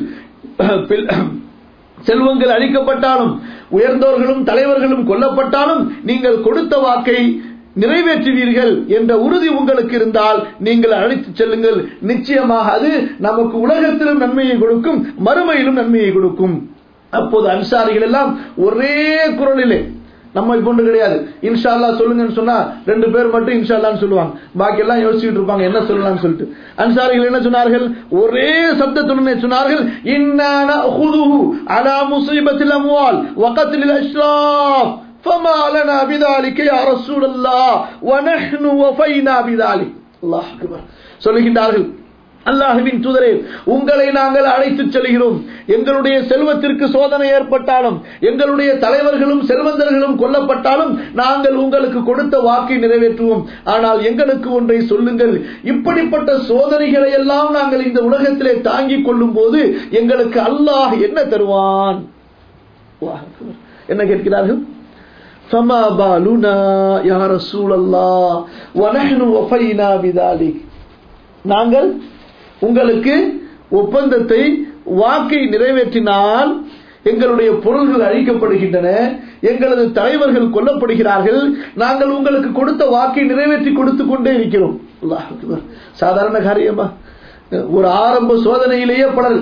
செல்வங்கள் அழிக்கப்பட்டாலும் உயர்ந்தோர்களும் தலைவர்களும் கொல்லப்பட்டாலும் நீங்கள் கொடுத்த வாக்கை நிறைவேற்றுவீர்கள் என்ற உறுதி உங்களுக்கு இருந்தால் நீங்கள் அழைத்து செல்லுங்கள் நிச்சயமாக அது நமக்கு உலகத்திலும் நன்மையை கொடுக்கும் மறுமையிலும் நன்மையை கொடுக்கும் அப்போது அன்சாரிகள் எல்லாம் ஒரே குரலிலே நம்ம போன்று கிடையாது இன்ஷால்லா சொல்லுங்கன்னு சொன்னா ரெண்டு பேர் மட்டும் இன்ஷால்லான்னு சொல்லுவாங்க பாக்கி எல்லாம் யோசிச்சுட்டு இருப்பாங்க என்ன சொல்லலாம்னு சொல்லிட்டு அன்சாரிகள் என்ன சொன்னார்கள் ஒரே சப்தத்துடன் சொன்னார்கள் இன்னான அலா முசீபத்தில் அம்வால் வகத்தில் அஷ்ராப் فما لنا بذلك يا رسول الله ونحن وفينا بذلك الله أكبر சொல்லுகின்றார்கள் அல்லாஹுவின் தூதரே உங்களை நாங்கள் அழைத்துச் செல்கிறோம் எங்களுடைய செல்வத்திற்கு சோதனை ஏற்பட்டாலும் எங்களுடைய தலைவர்களும் செல்வந்தர்களும் கொல்லப்பட்டாலும் நாங்கள் உங்களுக்கு கொடுத்த வாக்கை நிறைவேற்றுவோம் ஆனால் எங்களுக்கு ஒன்றை சொல்லுங்கள் இப்படிப்பட்ட சோதனைகளை எல்லாம் நாங்கள் இந்த உலகத்திலே தாங்கிக் கொள்ளும் போது எங்களுக்கு அல்லாஹ் என்ன தருவான் என்ன கேட்கிறார்கள் فما بالنا يا رسول الله ونحن وفينا بذلك நாங்கள் உங்களுக்கு ஒப்பந்தத்தை வாக்கை நிறைவேற்றினால் எங்களுடைய பொருள்கள் அழிக்கப்படுகின்றன எங்களது தலைவர்கள் கொல்லப்படுகிறார்கள் நாங்கள் உங்களுக்கு கொடுத்த வாக்கை நிறைவேற்றி கொடுத்து கொண்டே இருக்கிறோம் சாதாரண காரியமா ஒரு ஆரம்ப சோதனையிலேயே பலர்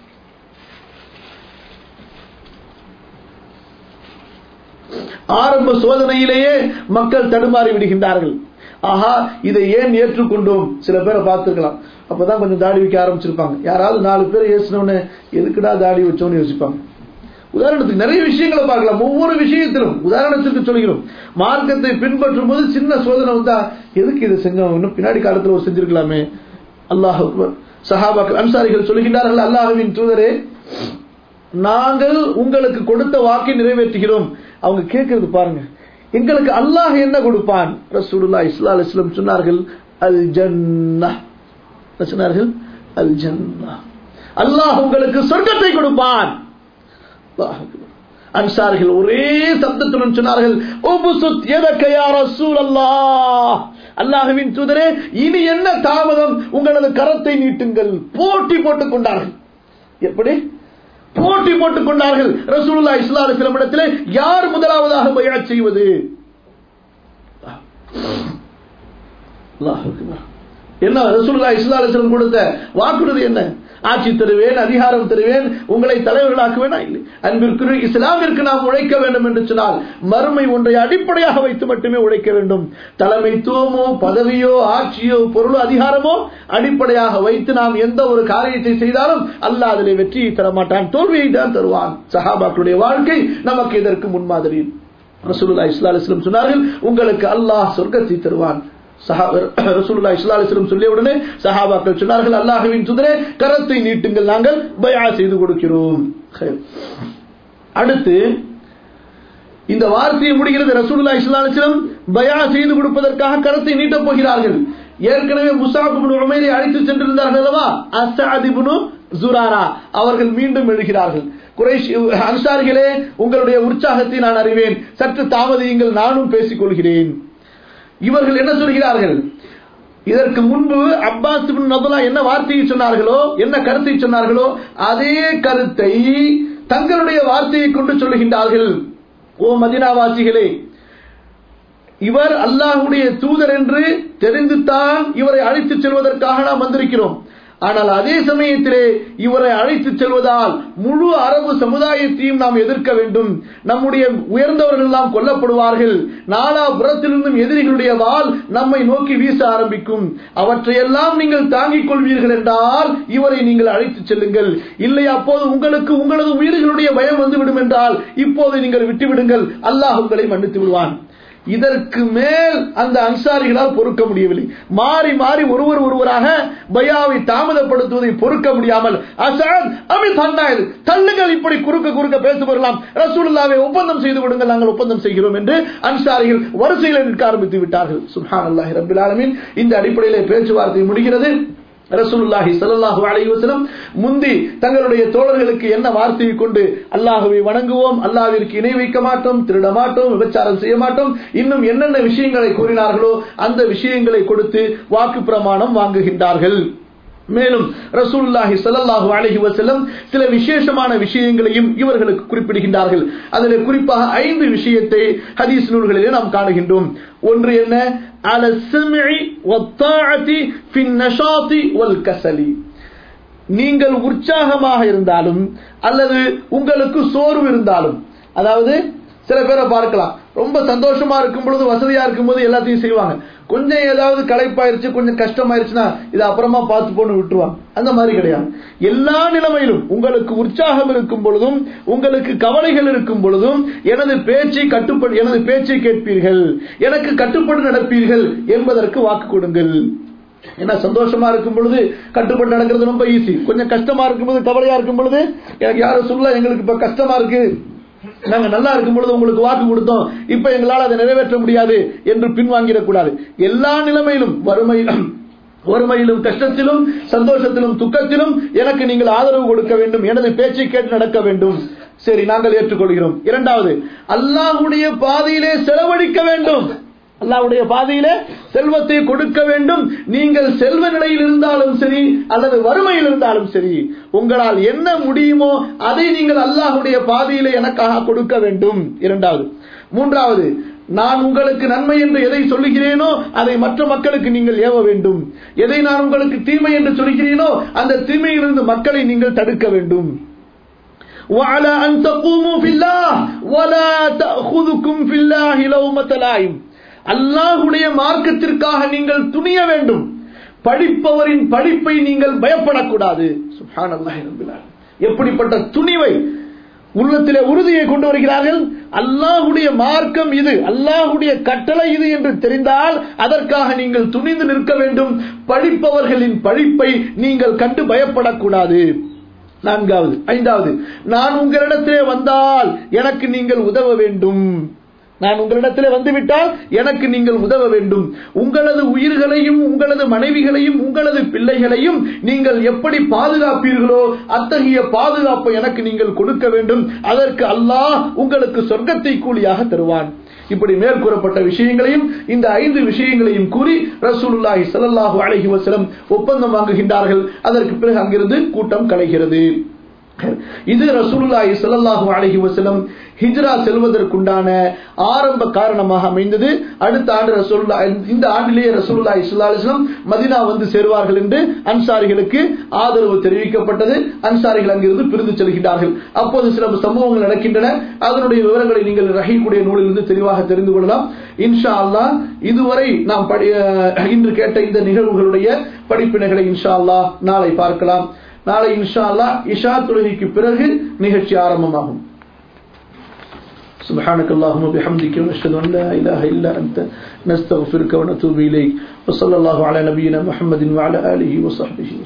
ஆரம்ப சோதனையிலேயே மக்கள் தடுமாறி விடுகின்றார்கள் ஆஹா இதை ஏன் ஏற்றுக்கொண்டோம் சில பேரை பார்த்துருக்கலாம் அப்பதான் கொஞ்சம் தாடி வைக்க ஆரம்பிச்சிருப்பாங்க யாராவது நாலு பேர் ஏசினோன்னு எதுக்குடா தாடி வச்சோன்னு யோசிப்பாங்க உதாரணத்துக்கு நிறைய விஷயங்களை பார்க்கலாம் ஒவ்வொரு விஷயத்திலும் உதாரணத்துக்கு சொல்கிறோம் மார்க்கத்தை பின்பற்றும் போது சின்ன சோதனை வந்தா எதுக்கு இதை செஞ்சோம் இன்னும் பின்னாடி காலத்துல ஒரு செஞ்சிருக்கலாமே அல்லாஹ் சஹாபாக்கள் அன்சாரிகள் சொல்கின்றார்கள் அல்லாஹுவின் தூதரே நாங்கள் உங்களுக்கு கொடுத்த வாக்கை நிறைவேற்றுகிறோம் அவங்க கேட்கறது பாருங்க எங்களுக்கு அல்லாஹ் என்ன கொடுப்பான் ரசூலுல்லா இஸ்லா அலிஸ்லம் சொன்னார்கள் அல் ஜன்னா சொன்னார்கள் அல் ஜன்னா அல்லாஹ் உங்களுக்கு சொர்க்கத்தை கொடுப்பான் அன்சார்கள் ஒரே சப்தத்துடன் சொன்னார்கள் உபுசுத் எதக்க யா ரசூலல்லாஹ் அல்லாஹ்வின் தூதரே இனி என்ன தாமதம் உங்களது கரத்தை நீட்டுங்கள் போட்டி போட்டுக் கொண்டார்கள் எப்படி போட்டி போட்டுக் கொண்டார்கள் ரசூலுல்லா இஸ்லா அலிஸ்லாம் இடத்திலே யார் முதலாவதாக பயாத் செய்வது என்ன ரசூலுல்லா இஸ்லா அலிஸ்லாம் கொடுத்த வாக்குறுதி என்ன ஆட்சி தருவேன் அதிகாரம் தருவேன் உங்களை தலைவர்களாக்குவேனா இல்லை அன்பிற்கு இஸ்லாமிற்கு நாம் உழைக்க வேண்டும் என்று சொன்னால் மறுமை ஒன்றை அடிப்படையாக வைத்து மட்டுமே உழைக்க வேண்டும் தலைமைத்துவமோ பதவியோ ஆட்சியோ பொருளோ அதிகாரமோ அடிப்படையாக வைத்து நாம் எந்த ஒரு காரியத்தை செய்தாலும் அல்லாஹ் அதிலே வெற்றியை தரமாட்டான் தோல்வியை தான் தருவான் சஹாபாக்களுடைய வாழ்க்கை நமக்கு இதற்கு முன்மாதிரி ரசூலுல்லா இஸ்லா அலிஸ்லம் சொன்னார்கள் உங்களுக்கு அல்லாஹ் சொர்க்கத்தை தருவான் ரசூலுல்லா இஸ்லா அலிஸ்லம் சொல்லிய உடனே சஹாபாக்கள் சொன்னார்கள் அல்லாஹுவின் சுதரே கரத்தை நீட்டுங்கள் நாங்கள் பயா செய்து கொடுக்கிறோம் அடுத்து இந்த வார்த்தையை முடிகிறது ரசூலுல்லா இஸ்லா அலிஸ்லம் பயா செய்து கொடுப்பதற்காக கரத்தை நீட்டப் போகிறார்கள் ஏற்கனவே முசாபிபுன் உமைரை அழைத்து சென்றிருந்தார்கள் அல்லவா அசாதிபுனு ஜுராரா அவர்கள் மீண்டும் எழுகிறார்கள் குறைஷ் அன்சாரிகளே உங்களுடைய உற்சாகத்தை நான் அறிவேன் சற்று தாமதியுங்கள் நானும் பேசிக் கொள்கிறேன் இவர்கள் என்ன சொல்கிறார்கள் இதற்கு முன்பு அப்பாஸ் பின் நபுலா என்ன வார்த்தையை சொன்னார்களோ என்ன கருத்தை சொன்னார்களோ அதே கருத்தை தங்களுடைய வார்த்தையை கொண்டு சொல்லுகின்றார்கள் ஓ மதினாவாசிகளே இவர் அல்லாஹுடைய தூதர் என்று தெரிந்துதான் இவரை அழைத்துச் செல்வதற்காக நாம் வந்திருக்கிறோம் ஆனால் அதே சமயத்திலே இவரை அழைத்துச் செல்வதால் முழு அரபு சமுதாயத்தையும் நாம் எதிர்க்க வேண்டும் நம்முடைய உயர்ந்தவர்கள் எல்லாம் கொல்லப்படுவார்கள் நாலா புறத்திலிருந்தும் எதிரிகளுடைய வாள் நம்மை நோக்கி வீச ஆரம்பிக்கும் அவற்றையெல்லாம் நீங்கள் தாங்கிக் கொள்வீர்கள் என்றால் இவரை நீங்கள் அழைத்துச் செல்லுங்கள் இல்லை அப்போது உங்களுக்கு உங்களது உயிர்களுடைய பயம் வந்துவிடும் என்றால் இப்போது நீங்கள் விட்டுவிடுங்கள் அல்லாஹ் உங்களை மன்னித்து விடுவான் இதற்கு மேல் அந்த அன்சாரிகளால் பொறுக்க முடியவில்லை மாறி மாறி ஒருவர் ஒருவராக பயாவை தாமதப்படுத்துவதை பொறுக்க முடியாமல் அசாத் அமித் ஹன்னாயில் தள்ளுங்கள் இப்படி குறுக்க குறுக்க பேசுபவர்களாம் ரசூலுல்லாவை ஒப்பந்தம் செய்து விடுங்கள் நாங்கள் ஒப்பந்தம் செய்கிறோம் என்று அன்சாரிகள் வரிசையில் நிற்க ஆரம்பித்து விட்டார்கள் சுஹான் அல்லாஹி ரபில் ஆலமின் இந்த அடிப்படையிலே பேச்சுவார்த்தை முடிகிறது ரசூலுல்லாஹி ஸல்லல்லாஹு அலைஹி வஸல்லம் முந்தி தங்களுடைய தோழர்களுக்கு என்ன வார்த்தையை கொண்டு அல்லாஹ்வை வணங்குவோம் அல்லாஹ்விற்கு இணை வைக்க மாட்டோம் திருட மாட்டோம் விபச்சாரம் செய்ய மாட்டோம் இன்னும் என்னென்ன விஷயங்களை கூறினார்களோ அந்த விஷயங்களை கொடுத்து வாக்கு பிரமாணம் வாங்குகின்றார்கள் மேலும் ரசூலுல்லாஹி ஸல்லல்லாஹு அலைஹி வஸல்லம் சில விசேஷமான விஷயங்களையும் இவர்களுக்கு குறிப்பிடுகின்றார்கள் அதில் குறிப்பாக ஐந்து விஷயத்தை ஹதீஸ் நூல்களிலே நாம் காணுகின்றோம் ஒன்று என்ன அல சம்இ வத்தாஅதி ஃபின் நஷாதி வல் கஸலி நீங்கள் உற்சாகமாக இருந்தாலும் அல்லது உங்களுக்கு சோர்வு இருந்தாலும் அதாவது சில பேரை பார்க்கலாம் ரொம்ப சந்தோஷமா இருக்கும் பொழுது வசதியா இருக்கும் போது எல்லாத்தையும் செய்வாங்க கொஞ்சம் ஏதாவது களைப்பாயிருச்சு கொஞ்சம் கஷ்டமாயிருச்சுன்னா இதை அப்புறமா பார்த்து போன்னு விட்டுருவாங்க அந்த மாதிரி கிடையாது எல்லா நிலைமையிலும் உங்களுக்கு உற்சாகம் இருக்கும் பொழுதும் உங்களுக்கு கவலைகள் இருக்கும் பொழுதும் எனது பேச்சை கட்டுப்படு எனது பேச்சை கேட்பீர்கள் எனக்கு கட்டுப்பட்டு நடப்பீர்கள் என்பதற்கு வாக்கு கொடுங்கள் ஏன்னா சந்தோஷமா இருக்கும் பொழுது கட்டுப்பட்டு நடக்கிறது ரொம்ப ஈஸி கொஞ்சம் கஷ்டமா இருக்கும் பொழுது கவலையா இருக்கும் பொழுது எனக்கு யாரும் சொல்ல எங்களுக்கு இப்ப கஷ்டமா இருக்கு நாங்க நல்லா இருக்கும் பொழுது உங்களுக்கு வாக்கு கொடுத்தோம் இப்ப எங்களால் அதை நிறைவேற்ற முடியாது என்று பின்வாங்கிடக்கூடாது எல்லா நிலைமையிலும் வறுமையிலும் வறுமையிலும் கஷ்டத்திலும் சந்தோஷத்திலும் துக்கத்திலும் எனக்கு நீங்கள் ஆதரவு கொடுக்க வேண்டும் எனது பேச்சை கேட்டு நடக்க வேண்டும் சரி நாங்கள் ஏற்றுக்கொள்கிறோம் இரண்டாவது அல்லாஹுடைய பாதையிலே செலவழிக்க வேண்டும் அல்லாவுடைய பாதையில செல்வத்தை கொடுக்க வேண்டும் நீங்கள் செல்வ நிலையில் இருந்தாலும் சரி அல்லது வறுமையில் இருந்தாலும் சரி உங்களால் என்ன முடியுமோ அதை நீங்கள் அல்லாஹுடைய பாதையில எனக்காக கொடுக்க வேண்டும் இரண்டாவது மூன்றாவது நான் உங்களுக்கு நன்மை என்று எதை சொல்லுகிறேனோ அதை மற்ற மக்களுக்கு நீங்கள் ஏவ வேண்டும் எதை நான் உங்களுக்கு தீமை என்று சொல்கிறேனோ அந்த தீமையிலிருந்து மக்களை நீங்கள் தடுக்க வேண்டும் وعلى أن تقوموا في الله ولا تأخذكم في الله لومة لائم அல்லாஹுடைய மார்க்கத்திற்காக நீங்கள் துணிய வேண்டும் படிப்பவரின் படிப்பை நீங்கள் பயப்படக்கூடாது எப்படிப்பட்ட துணிவை உள்ளத்திலே உறுதியை கொண்டு வருகிறார்கள் அல்லாஹுடைய மார்க்கம் இது அல்லாஹுடைய கட்டளை இது என்று தெரிந்தால் அதற்காக நீங்கள் துணிந்து நிற்க வேண்டும் படிப்பவர்களின் படிப்பை நீங்கள் கண்டு பயப்படக்கூடாது நான்காவது ஐந்தாவது நான் உங்களிடத்திலே வந்தால் எனக்கு நீங்கள் உதவ வேண்டும் நான் உங்களிடத்தில் வந்துவிட்டால் எனக்கு நீங்கள் உதவ வேண்டும் உங்களது உயிர்களையும் உங்களது மனைவிகளையும் உங்களது பிள்ளைகளையும் நீங்கள் எப்படி பாதுகாப்பீர்களோ அத்தகைய பாதுகாப்பை எனக்கு நீங்கள் கொடுக்க வேண்டும் அதற்கு அல்லாஹ் உங்களுக்கு சொர்க்கத்தை கூலியாக தருவான் இப்படி மேற்கூறப்பட்ட விஷயங்களையும் இந்த ஐந்து விஷயங்களையும் கூறி ரசூலுல்லாஹி ஸல்லல்லாஹு அலைஹி வஸல்லம் ஒப்பந்தம் வாங்குகின்றார்கள் அதற்கு பிறகு அங்கிருந்து கூட்டம் கலைகிறது இது ரசூலுல்லாஹி ஸல்லல்லாஹு அலைஹி வஸல்லம் ஹிஜ்ரா செல்வதற்குண்டான ஆரம்ப காரணமாக அமைந்தது அடுத்த ஆண்டு ரசூலுல்லா இந்த ஆண்டிலேயே ரசூலுல்லாஹி ஸல்லல்லாஹு அலைஹி வஸல்லம் மதீனா வந்து சேருவார்கள் என்று அன்சாரிகளுக்கு ஆதரவு தெரிவிக்கப்பட்டது அன்சாரிகள் அங்கிருந்து பிரிந்து செல்கிறார்கள் அப்போது சில சம்பவங்கள் நடக்கின்றன அதனுடைய விவரங்களை நீங்கள் ரஹீக்குடைய நூலிலிருந்து தெளிவாக தெரிந்து கொள்ளலாம் இன்ஷா அல்லாஹ் இதுவரை நாம் இன்று கேட்ட இந்த நிகழ்வுகளுடைய படிப்பினைகளை இன்ஷா அல்லாஹ் நாளை பார்க்கலாம் நாளை இன்ஷா அல்லா இஷா தொழுகைக்கு பிறகு நிகழ்ச்சி ஆரம்பமாகும் سبحانك اللهم وبحمدك ونشهد ان لا اله الا انت نستغفرك ونتوب اليك وصلى الله على نبينا محمد وعلى اله وصحبه وسلم